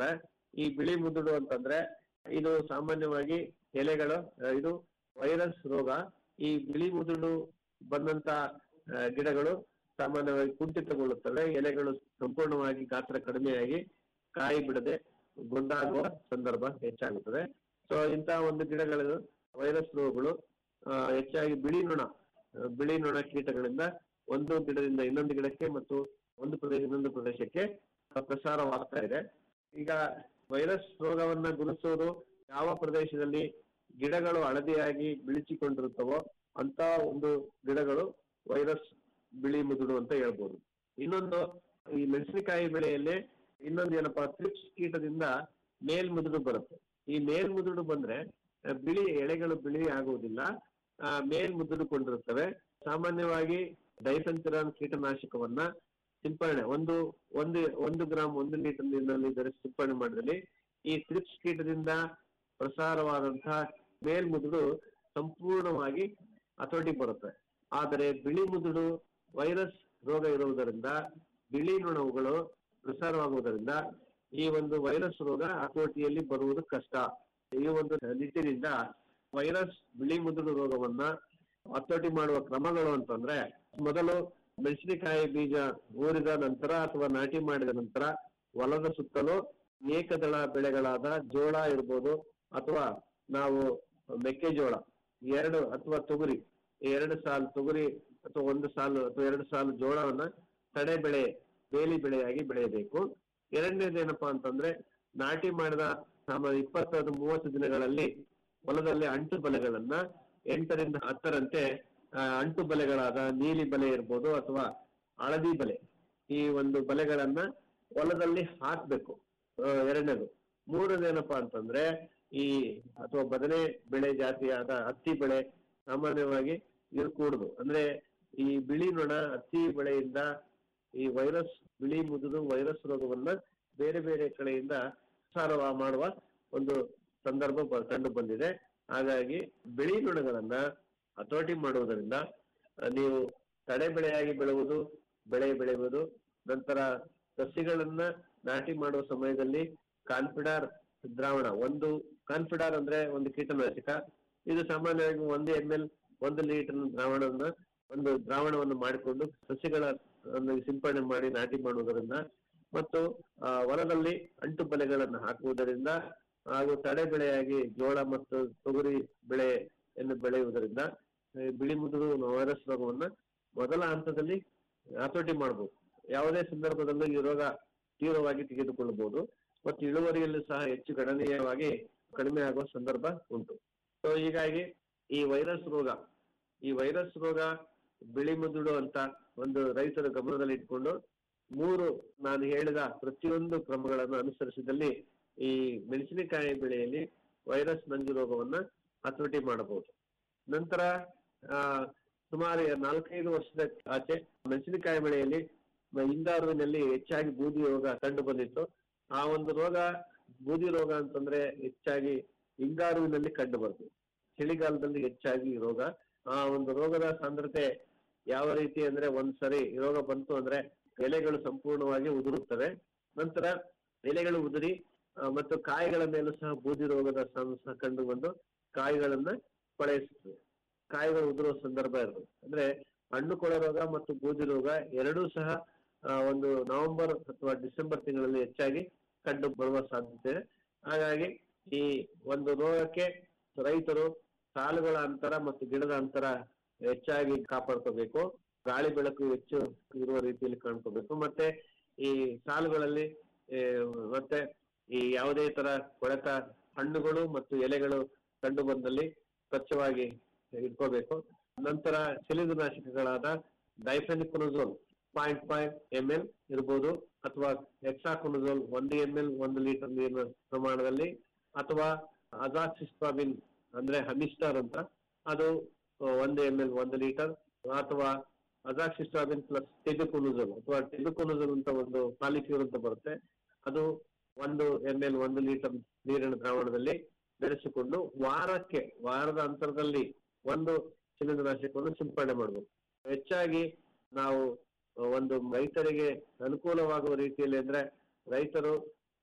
ಈ ಬಿಳಿ ಮುದುಡು ಅಂತಂದ್ರೆ ಇದು ಸಾಮಾನ್ಯವಾಗಿ ಎಲೆಗಳು ಆ, ಇದು ವೈರಸ್ ರೋಗ ಈ ಬಿಳಿ ಮುದುಡು ಬಂದಂತ ಆ, ಗಿಡಗಳು ಸಾಮಾನ್ಯವಾಗಿ ಕುಂಠಿತಗೊಳ್ಳುತ್ತವೆ ಎಲೆಗಳು ಸಂಪೂರ್ಣವಾಗಿ ಗಾತ್ರ ಕಡಿಮೆಯಾಗಿ ಕಾಯಿ ಬಿಡದೆ ಗುಂಡಾಗುವ ಸಂದರ್ಭ ಹೆಚ್ಚಾಗುತ್ತದೆ ಸೊ ಇಂತಹ ಒಂದು ಗಿಡಗಳು ವೈರಸ್ ರೋಗಗಳು ಆ, ಹೆಚ್ಚಾಗಿ ಬಿಳಿ ನೊಣ ಆ, ಬಿಳಿ ನೊಣ ಕೀಟಗಳಿಂದ ಒಂದು ಗಿಡದಿಂದ ಇನ್ನೊಂದು ಗಿಡಕ್ಕೆ ಮತ್ತು ಒಂದು ಪ್ರದೇಶ ಇನ್ನೊಂದು ಪ್ರದೇಶಕ್ಕೆ ಆ, ಪ್ರಸಾರವಾಗ್ತಾ ಇದೆ ಈಗ ವೈರಸ್ ರೋಗವನ್ನ ಗುರುತಿಸೋದು ಯಾವ ಪ್ರದೇಶದಲ್ಲಿ ಗಿಡಗಳು ಹಳದಿಯಾಗಿ ಬಿಳಿಸಿಕೊಂಡಿರುತ್ತವೋ ಅಂತ ಒಂದು ಗಿಡಗಳು ವೈರಸ್ ಬಿಳಿ ಮುದುಡು ಅಂತ ಹೇಳ್ಬೋದು ಇನ್ನೊಂದು ಈ ಮೆಣಸಿನಕಾಯಿ ಬೆಳೆಯಲ್ಲಿ ಇನ್ನೊಂದು ಏನಪ್ಪಾ ತ್ರಿಪ್ಸ್ ಕೀಟದಿಂದ ಮೇಲ್ ಮುದುಡು ಬರುತ್ತೆ ಈ ಮೇಲ್ ಮುದುಡು ಬಂದ್ರೆ ಆ, ಬಿಳಿ ಎಳೆಗಳು ಬಿಳಿ ಆಗುವುದಿಲ್ಲ ಆ, ಮೇಲ್ ಮುದುಡುಕೊಂಡಿರುತ್ತವೆ ಸಾಮಾನ್ಯವಾಗಿ ಡೈಫೆನ್ಸಿರಾನ್ ಕೀಟನಾಶಕವನ್ನ ಸಿಂಪರಣೆ ಒಂದು ಒಂದು ಒಂದು ಗ್ರಾಮ್ ಒಂದು ಲೀಟರ್ ನೀರಿನಲ್ಲಿ ಬೆರೆಸಿ ಸಿಂಪರಣೆ ಮಾಡಿದಲ್ಲಿ ಈ ತ್ರಿಪ್ಸ್ ಕೀಟದಿಂದ ಪ್ರಸಾರವಾದಂತಹ ಮೇಲ್ಮುದುಡು ಸಂಪೂರ್ಣವಾಗಿ ಹತೋಟಿ ಬರುತ್ತೆ ಆದರೆ ಬಿಳಿ ಮುದುಡು ವೈರಸ್ ರೋಗ ಇರುವುದರಿಂದ ಬಿಳಿ ನೊಣವುಗಳು ಪ್ರಸಾರವಾಗುವುದರಿಂದ ಈ ಒಂದು ವೈರಸ್ ರೋಗ ಹತೋಟಿಯಲ್ಲಿ ಬರುವುದು ಕಷ್ಟ ಈ ಒಂದು ನಿಟ್ಟಿನಿಂದ ವೈರಸ್ ಬಿಳಿ ಮುದುಡು ರೋಗವನ್ನ ಹತೋಟಿ ಮಾಡುವ ಕ್ರಮಗಳು ಅಂತಂದ್ರೆ ಮೊದಲು ಮೆಣಸಿನಕಾಯಿ ಬೀಜ ಊರಿದ ನಂತರ ಅಥವಾ ನಾಟಿ ಮಾಡಿದ ನಂತರ ಹೊಲದ ಸುತ್ತಲೂ ಏಕದಳ ಬೆಳೆಗಳಾದ ಜೋಳ ಇರ್ಬೋದು ಅಥವಾ ನಾವು ಮೆಕ್ಕೆಜೋಳ ಎರಡು ಅಥವಾ ತೊಗರಿ ಎರಡು ಸಾಲು ತೊಗರಿ ಅಥವಾ ಒಂದು ಸಾಲು ಅಥವಾ ಎರಡು ಸಾಲು ಜೋಳವನ್ನ ತಡೆ ಬೆಳೆ ಬೇಲಿ ಬೆಳೆಯಾಗಿ ಬೆಳೆಯಬೇಕು ಎರಡನೇದೇನಪ್ಪಾ ಅಂತಂದ್ರೆ ನಾಟಿ ಮಾಡಿದ ಸಾಮಾನ್ಯ ಇಪ್ಪತ್ತೈದು ಮೂವತ್ತು ದಿನಗಳಲ್ಲಿ ಹೊಲದಲ್ಲಿ ಅಂಟು ಬಲೆಗಳನ್ನ ಎಂಟರಿಂದ ಹತ್ತರಂತೆ ಆ, ಅಂಟು ಬಲೆಗಳಾದ ನೀಲಿ ಬಲೆ ಇರ್ಬೋದು ಅಥವಾ ಹಳದಿ ಬಲೆ ಈ ಒಂದು ಬಲೆಗಳನ್ನ ಹೊಲದಲ್ಲಿ ಹಾಕ್ಬೇಕು ಆ, ಎರಡನೇದು ಮೂರನೇದೇನಪ್ಪಾ ಅಂತಂದ್ರೆ ಈ ಅಥವಾ ಬದನೆ ಬೆಳೆ ಜಾತಿಯಾದ ಹತ್ತಿ ಬೆಳೆ ಸಾಮಾನ್ಯವಾಗಿ ಇರಕೂಡುದು ಅಂದ್ರೆ ಈ ಬಿಳಿ ನೊಣ ಹತ್ತಿ ಬೆಳೆಯಿಂದ ಈ ವೈರಸ್ ಬಿಳಿ ಮುದುದು ವೈರಸ್ ರೋಗವನ್ನ ಬೇರೆ ಬೇರೆ ಕಡೆಯಿಂದ ಪ್ರಸಾರ ಮಾಡುವ ಒಂದು ಸಂದರ್ಭ ಬ- ಕಂಡು ಬಂದಿದೆ ಹಾಗಾಗಿ ಬಿಳಿ ನೊಣಗಳನ್ನ ಹತೋಟಿ ಮಾಡುವುದರಿಂದ ಆ, ನೀವು ತಡೆ ಬೆಳೆಯಾಗಿ ಬೆಳೆಯುವುದು ಬೆಳೆ ಬೆಳೆಯುವುದು ನಂತರ ಸಸಿಗಳನ್ನ ನಾಟಿ ಮಾಡುವ ಸಮಯದಲ್ಲಿ ಕಾನ್ಫಿಡಾರ್ ದ್ರಾವಣ ಒಂದು ಕಾನ್ಫಿಡಾರ್ ಅಂದ್ರೆ ಒಂದು ಕೀಟನಾಶಕ ಇದು ಸಾಮಾನ್ಯವಾಗಿ ಒಂದು ಎಂ ಎಲ್ ಒಂದು ಲೀಟರ್ ದ್ರಾವಣವನ್ನ ಒಂದು ದ್ರಾವಣವನ್ನು ಮಾಡಿಕೊಂಡು ಸಸಿಗಳ ಅನ್ನು ಸಿಂಪಡಣೆ ಮಾಡಿ ನಾಟಿ ಮಾಡುವುದರಿಂದ ಮತ್ತು ಆ, ಹೊಲದಲ್ಲಿ ಅಂಟು ಬಲೆಗಳನ್ನು ಹಾಕುವುದರಿಂದ ಹಾಗೂ ತಡೆ ಬೆಳೆಯಾಗಿ ಜೋಳ ಮತ್ತು ತೊಗರಿ ಬೆಳೆಯನ್ನು ಬೆಳೆಯುವುದರಿಂದ ಈ ಬಿಳಿ ಮುದುರು ವೈರಸ್ ರೋಗವನ್ನ ಮೊದಲ ಹಂತದಲ್ಲಿ ಹತೋಟಿ ಮಾಡಬಹುದು ಯಾವುದೇ ಸಂದರ್ಭದಲ್ಲೂ ಈ ರೋಗ ತೀವ್ರವಾಗಿ ತೆಗೆದುಕೊಳ್ಳಬಹುದು ಮತ್ತು ಇಳುವರಿಯಲ್ಲೂ ಸಹ ಹೆಚ್ಚು ಗಣನೀಯವಾಗಿ ಕಡಿಮೆ ಆಗುವ ಸಂದರ್ಭ ಉಂಟು ಸೊ ಹೀಗಾಗಿ ಈ ವೈರಸ್ ರೋಗ ಈ ವೈರಸ್ ರೋಗ ಬಿಳಿ ಮುದುಡು ಅಂತ ಒಂದು ರೈತರ ಗಮನದಲ್ಲಿ ಇಟ್ಕೊಂಡು ಮೂರು ನಾನು ಹೇಳಿದ ಪ್ರತಿಯೊಂದು ಕ್ರಮಗಳನ್ನು ಅನುಸರಿಸಿದಲ್ಲಿ ಈ ಮೆಣಸಿನಕಾಯಿ ಬೆಳೆಯಲ್ಲಿ ವೈರಸ್ ನಂಜು ರೋಗವನ್ನ ಹತೋಟಿ ಮಾಡಬಹುದು ನಂತರ ಆ ಸುಮಾರು ನಾಲ್ಕೈದು ವರ್ಷದ ಆಚೆ ಮೆಣಸಿನಕಾಯಿ ಬೆಳೆಯಲ್ಲಿ ಮ- ಹಿಂಗಾರುವಿನಲ್ಲಿ ಹೆಚ್ಚಾಗಿ ಬೂದಿ ರೋಗ ಕಂಡು ಬಂದಿತ್ತು ಆ ಒಂದು ರೋಗ ಬೂದಿ ರೋಗ ಅಂತಂದ್ರೆ ಹೆಚ್ಚಾಗಿ ಹಿಂಗಾರುವಿನಲ್ಲಿ ಕಂಡು ಬರ್ತದೆ ಚಳಿಗಾಲದಲ್ಲಿ ಹೆಚ್ಚಾಗಿ ಈ ರೋಗ ಆ ಒಂದು ರೋಗದ ಸಾಂದ್ರತೆ ಯಾವ ರೀತಿ ಅಂದ್ರೆ ಒಂದ್ಸರಿ ಈ ರೋಗ ಬಂತು ಅಂದ್ರೆ ಎಲೆಗಳು ಸಂಪೂರ್ಣವಾಗಿ ಉದುರುತ್ತವೆ ನಂತರ ಎಲೆಗಳು ಉದುರಿ ಆ, ಮತ್ತು ಕಾಯಿಗಳ ಮೇಲೂ ಸಹ ಬೂದಿ ರೋಗದ ಸಂ- ಕಂಡು ಬಂದು ಕಾಯಿಗಳನ್ನ ಕೊಳೆಯಿಸುತ್ತದೆ ಕಾಯಿಗಳು ಉದುರುವ ಸಂದರ್ಭ ಇರ್ತದೆ ಅಂದ್ರೆ ಹಣ್ಣು ಕೊಳೆ ರೋಗ ಮತ್ತು ಬೂದಿ ರೋಗ ಎರಡೂ ಸಹ ಆ, ಒಂದು ನವೆಂಬರ್ ಅಥವಾ ಡಿಸೆಂಬರ್ ತಿಂಗಳಲ್ಲಿ ಹೆಚ್ಚಾಗಿ ಕಂಡು ಬರುವ ಸಾಧ್ಯತೆ ಇದೆ ಹಾಗಾಗಿ ಈ ಒಂದು ರೋಗಕ್ಕೆ ರೈತರು ಸಾಲುಗಳ ಅಂತರ ಮತ್ತು ಗಿಡದ ಅಂತರ ಹೆಚ್ಚಾಗಿ ಕಾಪಾಡ್ಕೋಬೇಕು ಗಾಳಿ ಬೆಳಕು ಹೆಚ್ಚು ಇರುವ ರೀತಿಯಲ್ಲಿ ಕಾಣ್ಕೋಬೇಕು ಮತ್ತೆ ಈ ಸಾಲುಗಳಲ್ಲಿ ಏ, ಮತ್ತೆ ಈ ಯಾವುದೇ ತರ ಕೊಳೆತ ಹಣ್ಣುಗಳು ಮತ್ತು ಎಲೆಗಳು ಕಂಡು ಬಂದಲ್ಲಿ ಸ್ವಚ್ಛವಾಗಿ ಇಟ್ಕೋಬೇಕು ನಂತರ ಶಿಲೀಂಧ್ರನಾಶಕಗಳಾದ difenoconazole point five M L ಇರ್ಬೋದು ಅಥವಾ ಹೆಕ್ಸಾಕೊನಜೋಲ್ ಒಂದು ಎಂ ಎಲ್ ಒಂದು ಲೀಟರ್ ನೀರಿನ ಪ್ರಮಾಣದಲ್ಲಿ ಅಥವಾ ಅಜಾಕ್ಸಿಸ್ಟ್ರಾಬಿನ್ ಅಂದ್ರೆ ಹಮಿಸ್ಟಾರ್ ಅಂತ ಅದು ಆ, ಒಂದು ಎಂ ಎಲ್ ಒಂದು ಲೀಟರ್ ಅಥವಾ ಅಜಾಕ್ಸಿಸ್ಟ್ರಾಬಿನ್ ಪ್ಲಸ್ ಟೆಬಿಕೊನಜೋಲ್ ಅಥವಾ ಟೆಬಿಕೊನಜೋಲ್ ಅಂತ ಒಂದು ಪಾಲಿಕ್ಯೂರ್ ಅಂತ ಬರುತ್ತೆ ಅದು ಒಂದು ಎಂ ಎಲ್ ಒಂದು ಲೀಟರ್ ನೀರಿನ ದ್ರಾವಣದಲ್ಲಿ ಬೆರೆಸಿಕೊಂಡು ವಾರಕ್ಕೆ ವಾರದ ಅಂತರದಲ್ಲಿ ಒಂದು ಶಿಲೀಂಧ್ರನಾಶಕವನ್ನು ಸಿಂಪಡಣೆ ಮಾಡಬೇಕು ಹೆಚ್ಚಾಗಿ ನಾವು ಒಂದು ರೈತರಿಗೆ ಅನುಕೂಲವಾಗುವ ರೀತಿಯಲ್ಲಿ ಅಂದ್ರೆ ರೈತರು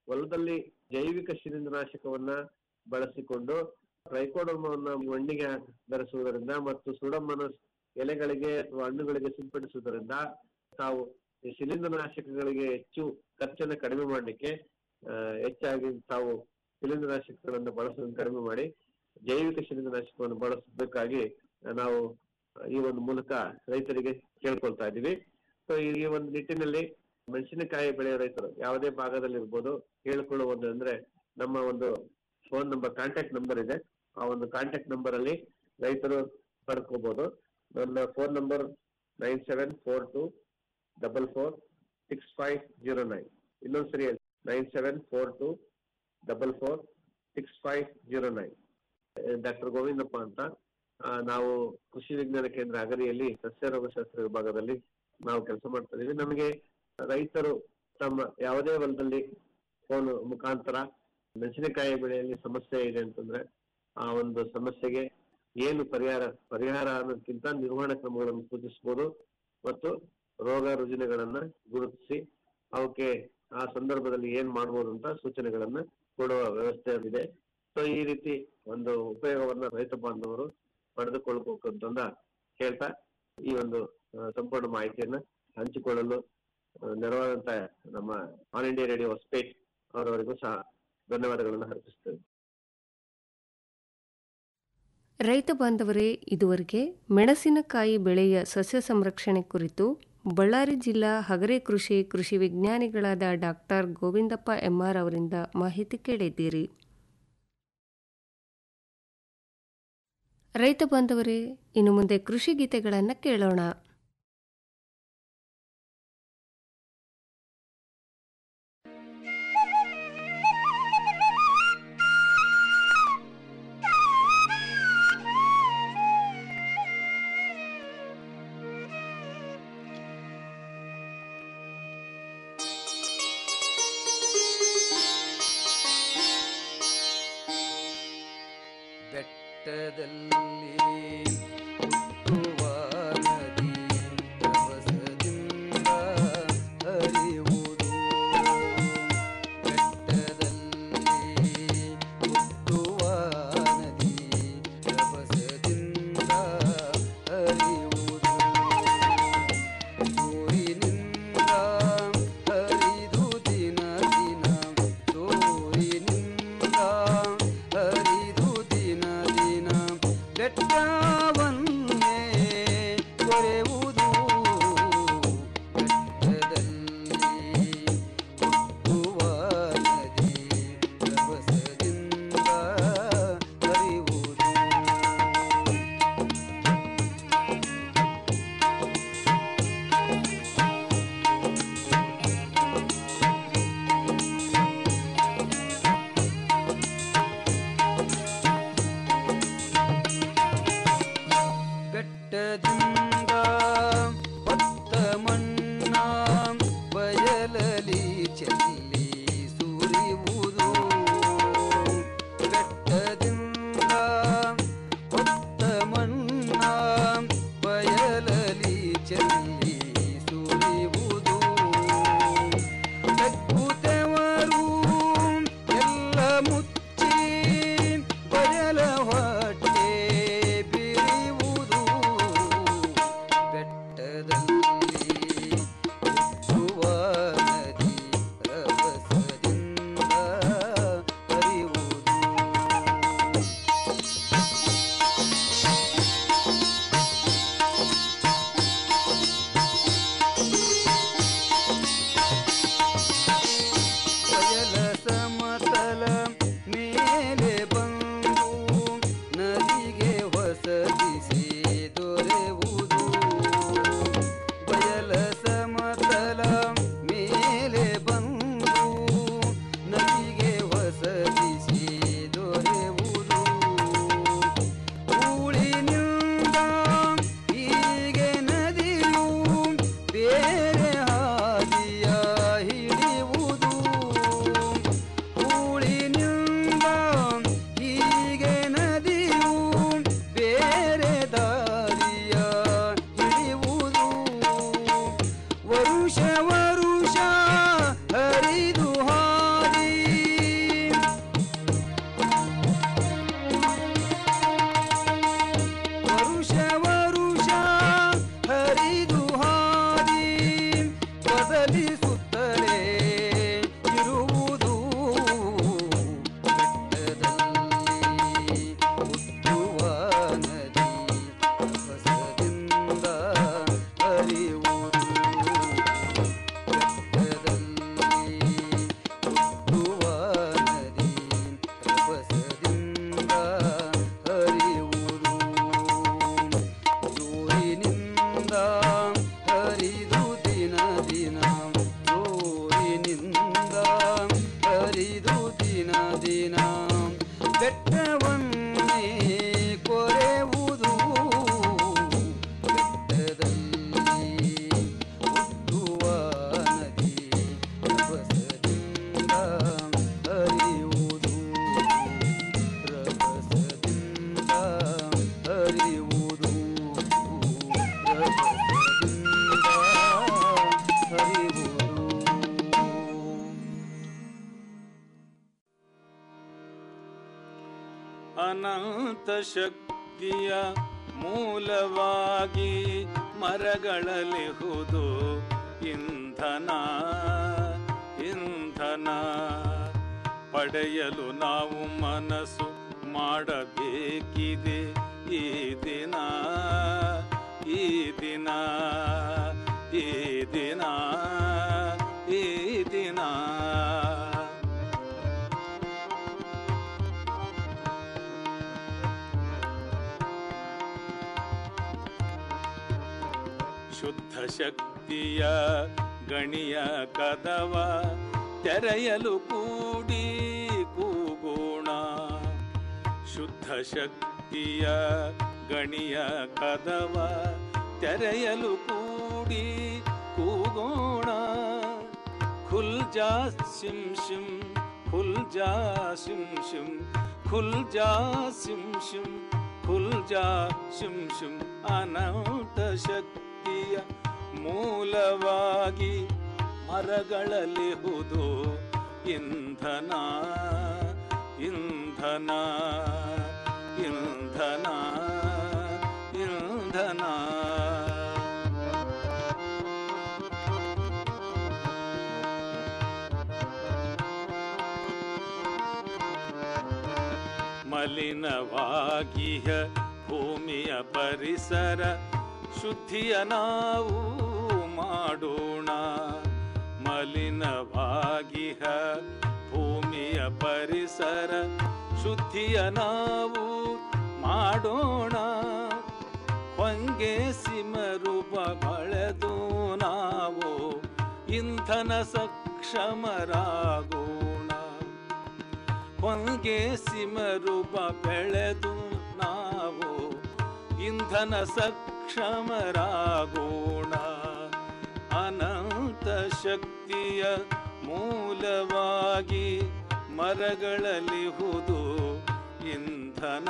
ಹೊಲದಲ್ಲಿ ಜೈವಿಕ ಶಿಲೀಂಧ್ರನಾಶಕವನ್ನ ಬಳಸಿಕೊಂಡು ಟ್ರೈಕೋಡರ್ಮವನ್ನು ಮಣ್ಣಿಗೆ ಬೆರೆಸುವುದರಿಂದ ಮತ್ತು ಸುಡಮನಸ್ ಎಲೆಗಳಿಗೆ ಅಥವಾ ಹಣ್ಣುಗಳಿಗೆ ಸಿಂಪಡಿಸುವುದರಿಂದ ತಾವು ಈ ಶಿಲೀಂಧ್ರನಾಶಕಗಳಿಗೆ ಹೆಚ್ಚು ಖರ್ಚನ್ನು ಕಡಿಮೆ ಮಾಡಲಿಕ್ಕೆ ಆ, ಹೆಚ್ಚಾಗಿ ತಾವು ಶಿಲೀಂಧ್ರನಾಶಕಗಳನ್ನು ಬಳಸೋದನ್ನು ಕಡಿಮೆ ಮಾಡಿ ಜೈವಿಕ ಶಿಲೀಂಧ್ರನಾಶಕವನ್ನು ಬಳಸಬೇಕಾಗಿ ನಾವು ಈ ಒಂದು ಮೂಲಕ ರೈತರಿಗೆ ಕೇಳ್ಕೊಳ್ತಾ ಇದ್ದೀವಿ ಸೊ ಈ ಒಂದು ನಿಟ್ಟಿನಲ್ಲಿ ಮೆಣಸಿನಕಾಯಿ ಬೆಳೆಯೋ ರೈತರು ಯಾವುದೇ ಭಾಗದಲ್ಲಿ ಇರ್ಬೋದು ಕೇಳಿಕೊಳ್ಳುವುದು ಅಂದ್ರೆ ನಮ್ಮ ಒಂದು ಫೋನ್ ನಂಬರ್ ಕಾಂಟ್ಯಾಕ್ಟ್ ನಂಬರ್ ಇದೆ ಆ ಒಂದು ಕಾಂಟ್ಯಾಕ್ಟ್ ನಂಬರ್ ಅಲ್ಲಿ ರೈತರು ಪಡ್ಕೋಬಹುದು ನನ್ನ phone number nine seven four two double four six five zero nine ಇನ್ನೊಂದ್ಸರಿ nine seven four two double four six five zero nine doctor Govindappa ಅಂತ ಆ, ನಾವು ಕೃಷಿ ವಿಜ್ಞಾನ ಕೇಂದ್ರ ಅಗರಿಯಲ್ಲಿ ಸಸ್ಯ ರೋಗಶಾಸ್ತ್ರ ವಿಭಾಗದಲ್ಲಿ ನಾವು ಕೆಲಸ ಮಾಡ್ತಾ ಇದೀವಿ ನಮಗೆ ರೈತರು ತಮ್ಮ ಯಾವುದೇ ಹೊಲದಲ್ಲಿ ಫೋನ್ ಮುಖಾಂತರ ಮೆಣಸಿನಕಾಯಿ ಬೆಳೆಯಲ್ಲಿ ಸಮಸ್ಯೆ ಇದೆ ಅಂತಂದ್ರೆ ಆ ಒಂದು ಸಮಸ್ಯೆಗೆ ಏನು ಪರಿಹಾರ ಪರಿಹಾರ ಅನ್ನೋದಕ್ಕಿಂತ ನಿರ್ವಹಣಾ ಕ್ರಮಗಳನ್ನು ಸೂಚಿಸಬಹುದು ಮತ್ತು ರೋಗ ರುಜಿನಗಳನ್ನ ಗುರುತಿಸಿ ಅವಕ್ಕೆ ಆ ಸಂದರ್ಭದಲ್ಲಿ ಏನ್ ಮಾಡ್ಬೋದು ಅಂತ ಸೂಚನೆಗಳನ್ನ ಕೊಡುವ ವ್ಯವಸ್ಥೆ ಇದೆ ಸೊ ಈ ರೀತಿ ಒಂದು ಉಪಯೋಗವನ್ನ ರೈತ ಬಾಂಧವರು ಪಡೆದುಕೊಳ್ಬೇಕು ಅಂತಂದ ಹೇಳ್ತಾ ಈ ಒಂದು ಆ, ಸಂಪೂರ್ಣ ಮಾಹಿತಿಯನ್ನ ಹಂಚಿಕೊಳ್ಳಲು ಆ, ನೆರವಾದಂತ ನಮ್ಮ ಆಲ್ ಇಂಡಿಯಾ ರೇಡಿಯೋ ಹೊಸಪೇಟ್ ಅವರವರಿಗೂ ಸಹ ಧನ್ಯವಾದಗಳನ್ನು ಅರ್ಪಿಸ್ತೇವೆ ರೈತ ಬಾಂಧವರೇ ಇದುವರೆಗೆ ಮೆಣಸಿನಕಾಯಿ ಬೆಳೆಯ ಸಸ್ಯ ಸಂರಕ್ಷಣೆ ಕುರಿತು ಬಳ್ಳಾರಿ ಜಿಲ್ಲಾ ಹಗರೆ ಕೃಷಿ ಕೃಷಿ ವಿಜ್ಞಾನಿಗಳಾದ ಡಾಕ್ಟರ್ ಗೋವಿಂದಪ್ಪ ಎಂಆರ್ ಅವರಿಂದ ಮಾಹಿತಿ ಕೇಳಿದ್ದೀರಿ ರೈತ ಬಾಂಧವರೇ ಇನ್ನು ಮುಂದೆ ಕೃಷಿ ಗೀತೆಗಳನ್ನು ಕೇಳೋಣ ಬೆಟ್ಟದಲ್ಲಿ ಹುಟ್ಟುವ ನದಿ ಹರಿಯುವುದು ರಭಸದಿಂದ ಹರಿಯುವುದು ರಭಸದಿಂದ ಹರಿಯುವುದು ಅನಂತ ಶಕ್ತಿಯ ಮೂಲವಾಗಿ ಮರಗಳಲಿಹುದು ಇಂಧನ ಇಂಧನ ಪಡೆಯಲು ನಾವು ಮನಸ್ಸು ಮಾಡಬೇಕಿದೆ ಈ ದಿನ ಈ ದಿನ ಈ ದಿನ ಈ ದಿನ ಶುದ್ಧ ಶಕ್ತಿಯ ಗಣಿಯ ಕದವ ತೆರೆಯಲು ಕೂಡಿ ಕೂಗೋಣ ಶುದ್ಧ ಶಕ್ತಿಯ ಗಣಿಯ ಕದವ ತೆರೆಯಲು ಕೂಡಿ ಕೂಗೋಣ ಖುಲ್ ಜಾ ಸಿಂ ಶಿಂ ಖುಲ್ ಜಾ ಸಿಂ ಶಿಂ ಖುಲ್ ಜಾ ಸಿಂ ಶಿಂ ಖುಲ್ ಜಾ ಶಿಂ ಶಿಂ ಅನಂತ ಶಕ್ತಿಯ ಮೂಲವಾಗಿ ಮರಗಳಲಿಹುದು ಇಂಧನ ಇಂಧನ ಇಂಧನ ಇಂಧನ ಮಲಿನವಾಗಿಹ ಭೂಮಿಯ ಪರಿಸರ ಶುದ್ಧಿಯ ನಾವು ಮಾಡೋಣ ಮಲಿನವಾಗಿಹ ಭೂಮಿಯ ಪರಿಸರ ಶುದ್ಧಿಯ ನಾವು ಮಾಡೋಣ ಹೊಂಗೆ ಸಿಮರೂಪ ಬಳೆದು ನಾವು ಇಂಧನ ಸಕ್ಷಮರಾಗೋಣ ಹೊಂಗೆ ಸಿಮರೂಪ ಬೆಳೆದು ನಾವು ಇಂಧನ ಸಕ್ಷಮರಾಗೋಣ ಅನಂತ ಶಕ್ತಿಯ ಮೂಲವಾಗಿ ಮರಗಳಲಿಹುದು ಇಂಧನ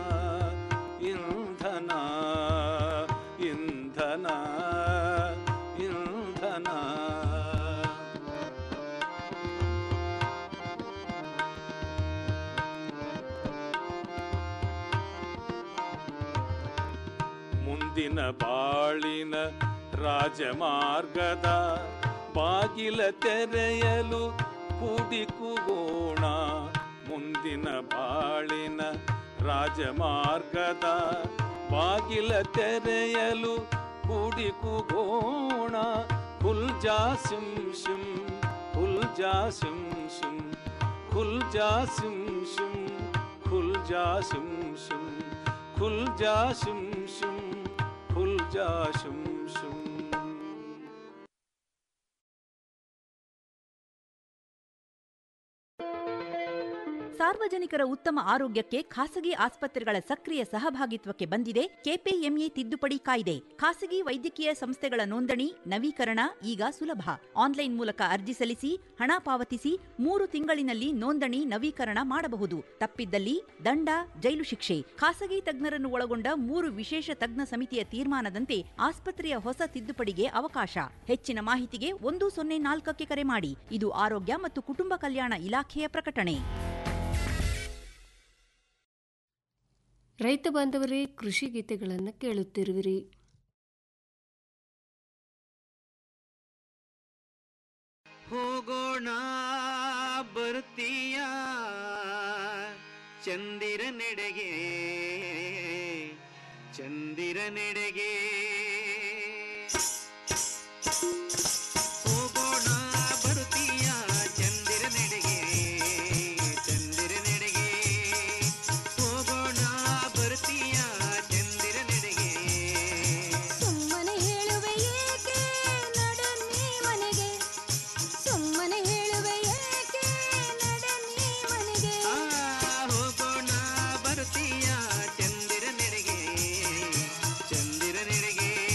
ಇಂಧನ ಇಂಧನ ಇಂಧನ ಮುಂದಿನ ಬಾಳಿನ ರಾಜಮಾರ್ಗದ ಬಾಗಿಲ ತೆರೆಯಲು ಕೂಡಿ ಕೂಗೋಣ ಮುಂದಿನ ಬಾಳಿನ ರಾಜಮಾರ್ಗದ ಬಾಗಿಲ ತೆರೆಯಲು ಕೂಡಿ ಕೂಗೋಣ ಖುಲ್ ಜಾ ಸಿಂ ಶಿಂ ಖುಲ್ ಜಾ ಸಿಂ ಶಿಂ ಖುಲ್ ಜಾ ಸಿಂ ಶಿಂ ಖುಲ್ ಜಾ ಸಿಂ ಶಿಂ ಖುಲ್ ಜಾ ಶಿಂ ಶಿಂ ಖುಲ್ ಜಾ ಶಿಂ ಶಿಂ ಸಾರ್ವಜನಿಕರ ಉತ್ತಮ ಆರೋಗ್ಯಕ್ಕೆ ಖಾಸಗಿ ಆಸ್ಪತ್ರೆಗಳ ಸಕ್ರಿಯ ಸಹಭಾಗಿತ್ವಕ್ಕೆ ಬಂದಿದೆ ಕೆಪಿಎಂಇ ತಿದ್ದುಪಡಿ ಕಾಯ್ದೆ ಖಾಸಗಿ ವೈದ್ಯಕೀಯ ಸಂಸ್ಥೆಗಳ ನೋಂದಣಿ ನವೀಕರಣ ಈಗ ಸುಲಭ ಆನ್ಲೈನ್ ಮೂಲಕ ಅರ್ಜಿ ಸಲ್ಲಿಸಿ ಹಣ ಪಾವತಿಸಿ ಮೂರು ತಿಂಗಳಿನಲ್ಲಿ ನೋಂದಣಿ ನವೀಕರಣ ಮಾಡಬಹುದು ತಪ್ಪಿದ್ದಲ್ಲಿ ದಂಡ ಜೈಲು ಶಿಕ್ಷೆ ಖಾಸಗಿ ತಜ್ಞರನ್ನು ಒಳಗೊಂಡ ಮೂರು ವಿಶೇಷ ತಜ್ಞ ಸಮಿತಿಯ ತೀರ್ಮಾನದಂತೆ ಆಸ್ಪತ್ರೆಯ ಹೊಸ ತಿದ್ದುಪಡಿಗೆ ಅವಕಾಶ ಹೆಚ್ಚಿನ ಮಾಹಿತಿಗೆ ಒಂದು ಸೊನ್ನೆ ನಾಲ್ಕಕ್ಕೆ ಕರೆ ಮಾಡಿ ಇದು ಆರೋಗ್ಯ ಮತ್ತು ಕುಟುಂಬ ಕಲ್ಯಾಣ ಇಲಾಖೆಯ ಪ್ರಕಟಣೆ ರೈತ ಬಾಂಧವರೇ ಕೃಷಿ ಗೀತೆಗಳನ್ನು ಕೇಳುತ್ತಿರುವಿರಿ ಹೋಗೋಣ ಬರ್ತೀಯ ಚಂದಿರ ನೆಡೆಗೆ ಚಂದಿರ ನೆಡೆಗೆ ಹೋಗೋಣ ಬರ್ತೀಯ ಚಂದಿರ ನೆಡೆಗೆ ಚಂದಿರ ನೆಡೆಗೆ ಹೋಗೋಣ ಬರ್ತೀಯ ಚಂದಿರ ನೆಡೆಗೆ ಸುಮ್ಮನೆ ಹೇಳುವೆ ಏಕೆ ನಡೆ ನೀ ಮನೆಗೆ ಸುಮ್ಮನೆ ಹೇಳುವೆ ಏಕೆ ನಡೆ ನೀ ಮನೆಗೆ ಆ, ಹೋಗೋಣ ಬರ್ತೀಯ ಚಂದಿರ ನೆಡೆಗೆ ಚಂದಿರ ನೆಡೆಗೆ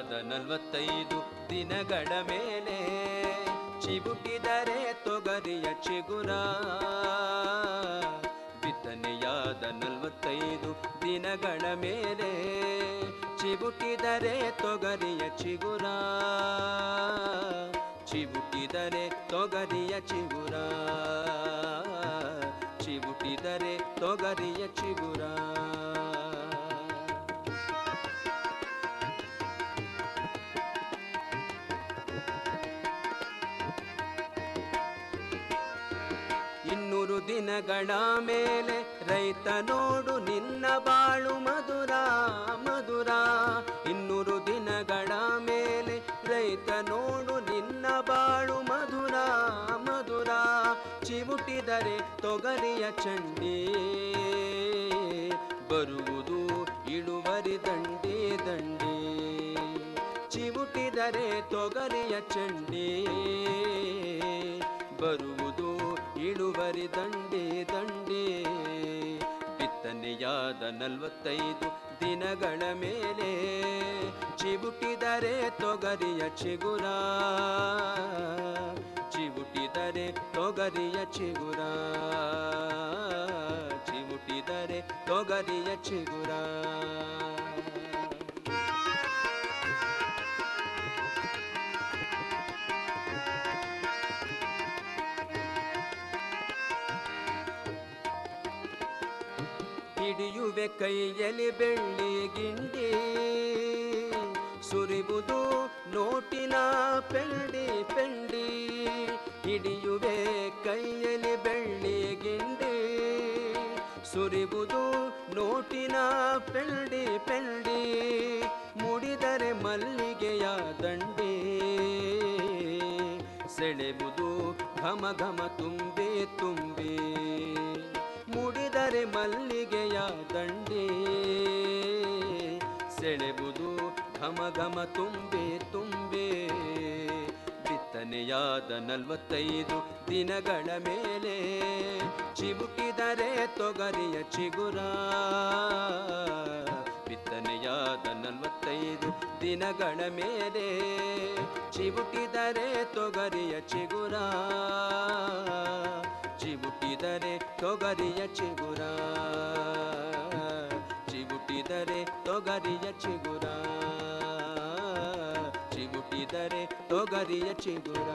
ಬಿತ್ತನೆಯಾದ ನಲವತ್ತೈದು ದಿನಗಳ ಮೇಲೆ ಚಿಬುಟಿದರೆ ತೊಗರಿಯ ಚಿಗುರ ಬಿತ್ತನೆಯಾದ ನಲವತ್ತೈದು ದಿನಗಳ ಮೇಲೆ ಚಿಬುಟಿದರೆ ತೊಗರಿಯ ಚಿಗುರ ಚಿಬುಟಿದರೆ ತೊಗರಿಯ ಚಿಗುರ ಚಿಬುಟಿದರೆ ತೊಗರಿಯ ಚಿಗುರ ಇನ್ನೂರು ದಿನಗಳ ಮೇಲೆ ರೈತ ನೋಡು ನಿನ್ನ ಬಾಳು ಮಧುರ ಮಧುರ ಇನ್ನೂರು ದಿನಗಳ ಮೇಲೆ ರೈತ ನೋಡು ನಿನ್ನ ಬಾಳು ಮಧುರ ಮಧುರ ಚಿವುಟಿದರೆ ತೊಗರಿಯ ಚಂಡಿ ಬರುವುದು ಇಳುವರಿ ದಂಡಿ ದಂಡಿ ಚಿವುಟಿದರೆ ತೊಗರಿಯ ಚಂಡಿ ಬರುವುದು ಇಳುವರಿ ದಂಡಿ ದಂಡಿ ಬಿತ್ತನೆಯಾದ ನಲವತ್ತೈದು ದಿನಗಳ ಮೇಲೆ ಚಿಬುಟಿದರೆ ತೊಗರಿಯ ಚಿಗುರ ಚಿಬುಟಿದರೆ ತೊಗರಿಯ ಚಿಗುರ ಚಿಬುಟಿದರೆ ತೊಗರಿಯ ಚಿಗುರ ಹಿಡಿಯುವೆ ಕೈಯಲ್ಲಿ ಬೆಳ್ಳಿ ಗಿಂಡಿ ಸುರಿಬುದು ನೋಟಿನ ಪೆಂಡಿ ಪೆಂಡಿ ಹಿಡಿಯುವೆ ಕೈಯಲ್ಲಿ ಬೆಳ್ಳಿ ಗಿಂಡಿ ಸುರಿಬುದು ನೋಟಿನ ಪೆಂಡಿ ಪೆಂಡಿ ಮುಡಿದರೆ ಮಲ್ಲಿಗೆಯ ದಂಡಿ ಸೆಳೆಬುದು ಘಮ ಘಮ ತುಂಬಿ ತುಂಬಿ ಮುಡಿದರೆ ಮಲ್ಲಿಗೆಯ ದಂಡಿ ಸೆಳೆಬುದು ಘಮ ಘಮ ತುಂಬೆ ತುಂಬೆ ಬಿತ್ತನೆಯಾದ ನಲವತ್ತೈದು ದಿನಗಳ ಮೇಲೆ ಚಿಬುಕಿದರೆ ತೊಗರಿಯ ಚಿಗುರ ಬಿತ್ತನೆಯಾದ ನಲವತ್ತೈದು ದಿನಗಳ ಮೇಲೆ ಚಿಬುಟಿದರೆ ತೊಗರಿಯ ಚಿಗುರ ಚಿಬುಟಿದರೆ ತೊಗರಿಯ ಚಿಗುರ ಚಿಬುಟಿದರೆ ತೊಗರಿಯ ಚಿಗುರ ಚಿಬುಟಿದರೆ ತೊಗರಿಯ ಚಿಗುರ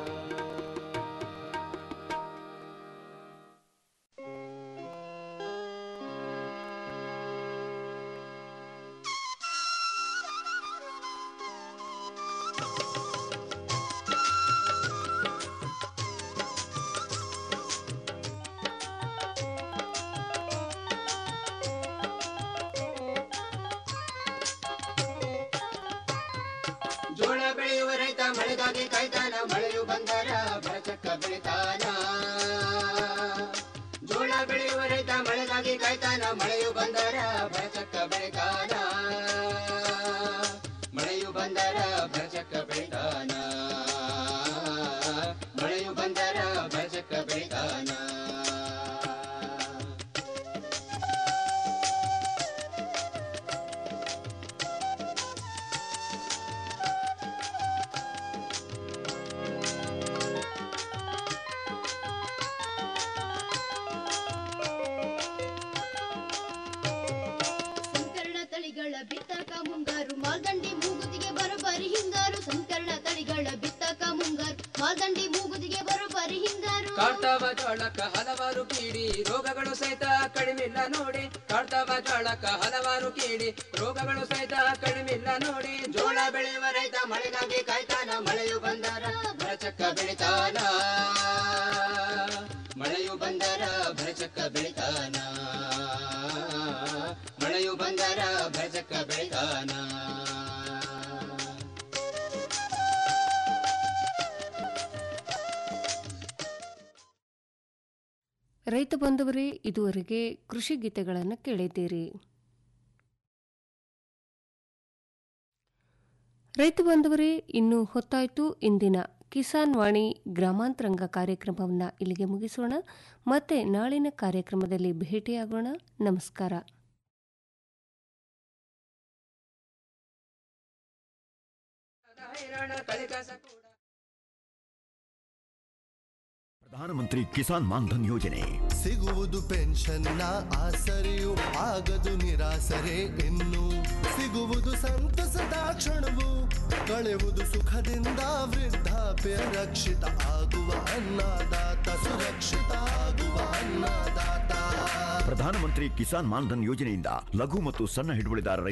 ಜೋಳ ಬೆಳೆಯುವ ರೈತ ಮಳೆಗಾಗಿ ಕಾಯ್ತಾನ ಮಳೆಯು ಬಂದರ ಬರಚಕ್ಕ ಬೆಳಿತಾನ ಜೋಳ ಬೆಳೆಯುವ ರೈತ ಮಳೆಗಾಗಿ ಕಾಯ್ತಾನ ಮಳೆಯು ಬಂದರ ಬರಚಕ್ಕ ಬೆಳಿತಾನ ಮಳೆಯು ಬಂದರ ಬರಚಕ್ಕ ಬೆಳಿತಾನ ಮಳೆಯು ಬಂದರ ಬರಚಕ್ಕ ಬೆಳಿತಾನ ಸಂಕರಣ ತಳಿಗಳ ಬಿತ್ತಕ ಮುಂಗಾರು ಮಾಲ್ದಂಡಿ ಮೂಗುತಿಗೆ ಬರೋಬ್ಬರಿ ಹಿಂಗಾರು ಸಂಕರಣ ತಳಿಗಳ ಬಿತ್ತಕ ಮುಂಗಾರು ಮಾಲ್ದಂಡಿ ಮೂಗುತಿಗೆ ಬರೋಬ್ಬರಿ ಹಿಂಗಾರು ಕಾಡ್ತಾವ ಜೋಳಕ್ಕ ಹಲವಾರು ಕೀಡಿ ರೋಗಗಳು ಸಹಿತ ಕಡಿಮಿಲ್ಲ ನೋಡಿ ಕಾಡ್ತಾವ ಜೋಳಕ್ಕ ಹಲವಾರು ಕೀಡಿ ರೋಗಗಳು ಸಹಿತ ಕಡಿಮಿಲ್ಲ ನೋಡಿ ಜೋಳ ಬೆಳೆಯುವ ರೈತ ಮಳೆಗಾಗಿ ಕಾಯ್ತಾನ ಮಳೆಯು ಬಂದರ ಭರಚಕ್ಕ ಬೆಳಿತಾನ ಮಳೆಯು ಬಂದರ ಭರಚಕ್ಕ ಬೆಳಿತಾನ ಮಳೆಯು ಬಂದರ ಭರಚಕ್ಕ ಬೆಳಿತಾನ ರೈತ ಬಂಧುವರೇ ಇದುವರೆಗೆ ಕೃಷಿ ಗೀತೆಗಳನ್ನು ಕೇಳಿದ್ದೀರಿ ರೈತ ಬಂಧುವರೇ ಇನ್ನು ಹೊತ್ತಾಯ್ತು ಇಂದಿನ ಕಿಸಾನ್ ವಾಣಿ ಗ್ರಾಮಾಂತರಂಗ ಕಾರ್ಯಕ್ರಮವನ್ನು ಇಲ್ಲಿಗೆ ಮುಗಿಸೋಣ ಮತ್ತೆ ನಾಳಿನ ಕಾರ್ಯಕ್ರಮದಲ್ಲಿ ಭೇಟಿಯಾಗೋಣ ನಮಸ್ಕಾರ ಹೈರಾಣ ಕಳೆ ಕಸ ಕೂಡ ಪ್ರಧಾನಮಂತ್ರಿ ಕಿಸಾನ್ ಮಾನ್ಧನ್ ಯೋಜನೆ ಸಿಗುವುದು ಪೆನ್ಷನ್ನ ಆಸರೆಯು ಆಗದು ನಿರಾಸರೆ ಇನ್ನು ಸಿಗುವುದು ಸಂತಸದ ಕ್ಷಣವು ಕಳೆಯುವುದು ಸುಖದಿಂದ ವೃದ್ಧಾಪ್ಯ ರಕ್ಷಿತ ಆಗುವ ಅನ್ನದಾತ ಸುರಕ್ಷಿತ ಆಗುವ ಅನ್ನದಾತ ಪ್ರಧಾನಮಂತ್ರಿ ಕಿಸಾನ್ ಮಾನ್ಧನ್ ಯೋಜನೆಯಿಂದ ಲಘು ಮತ್ತು ಸಣ್ಣ ಹಿಡುವಳಿದಾರ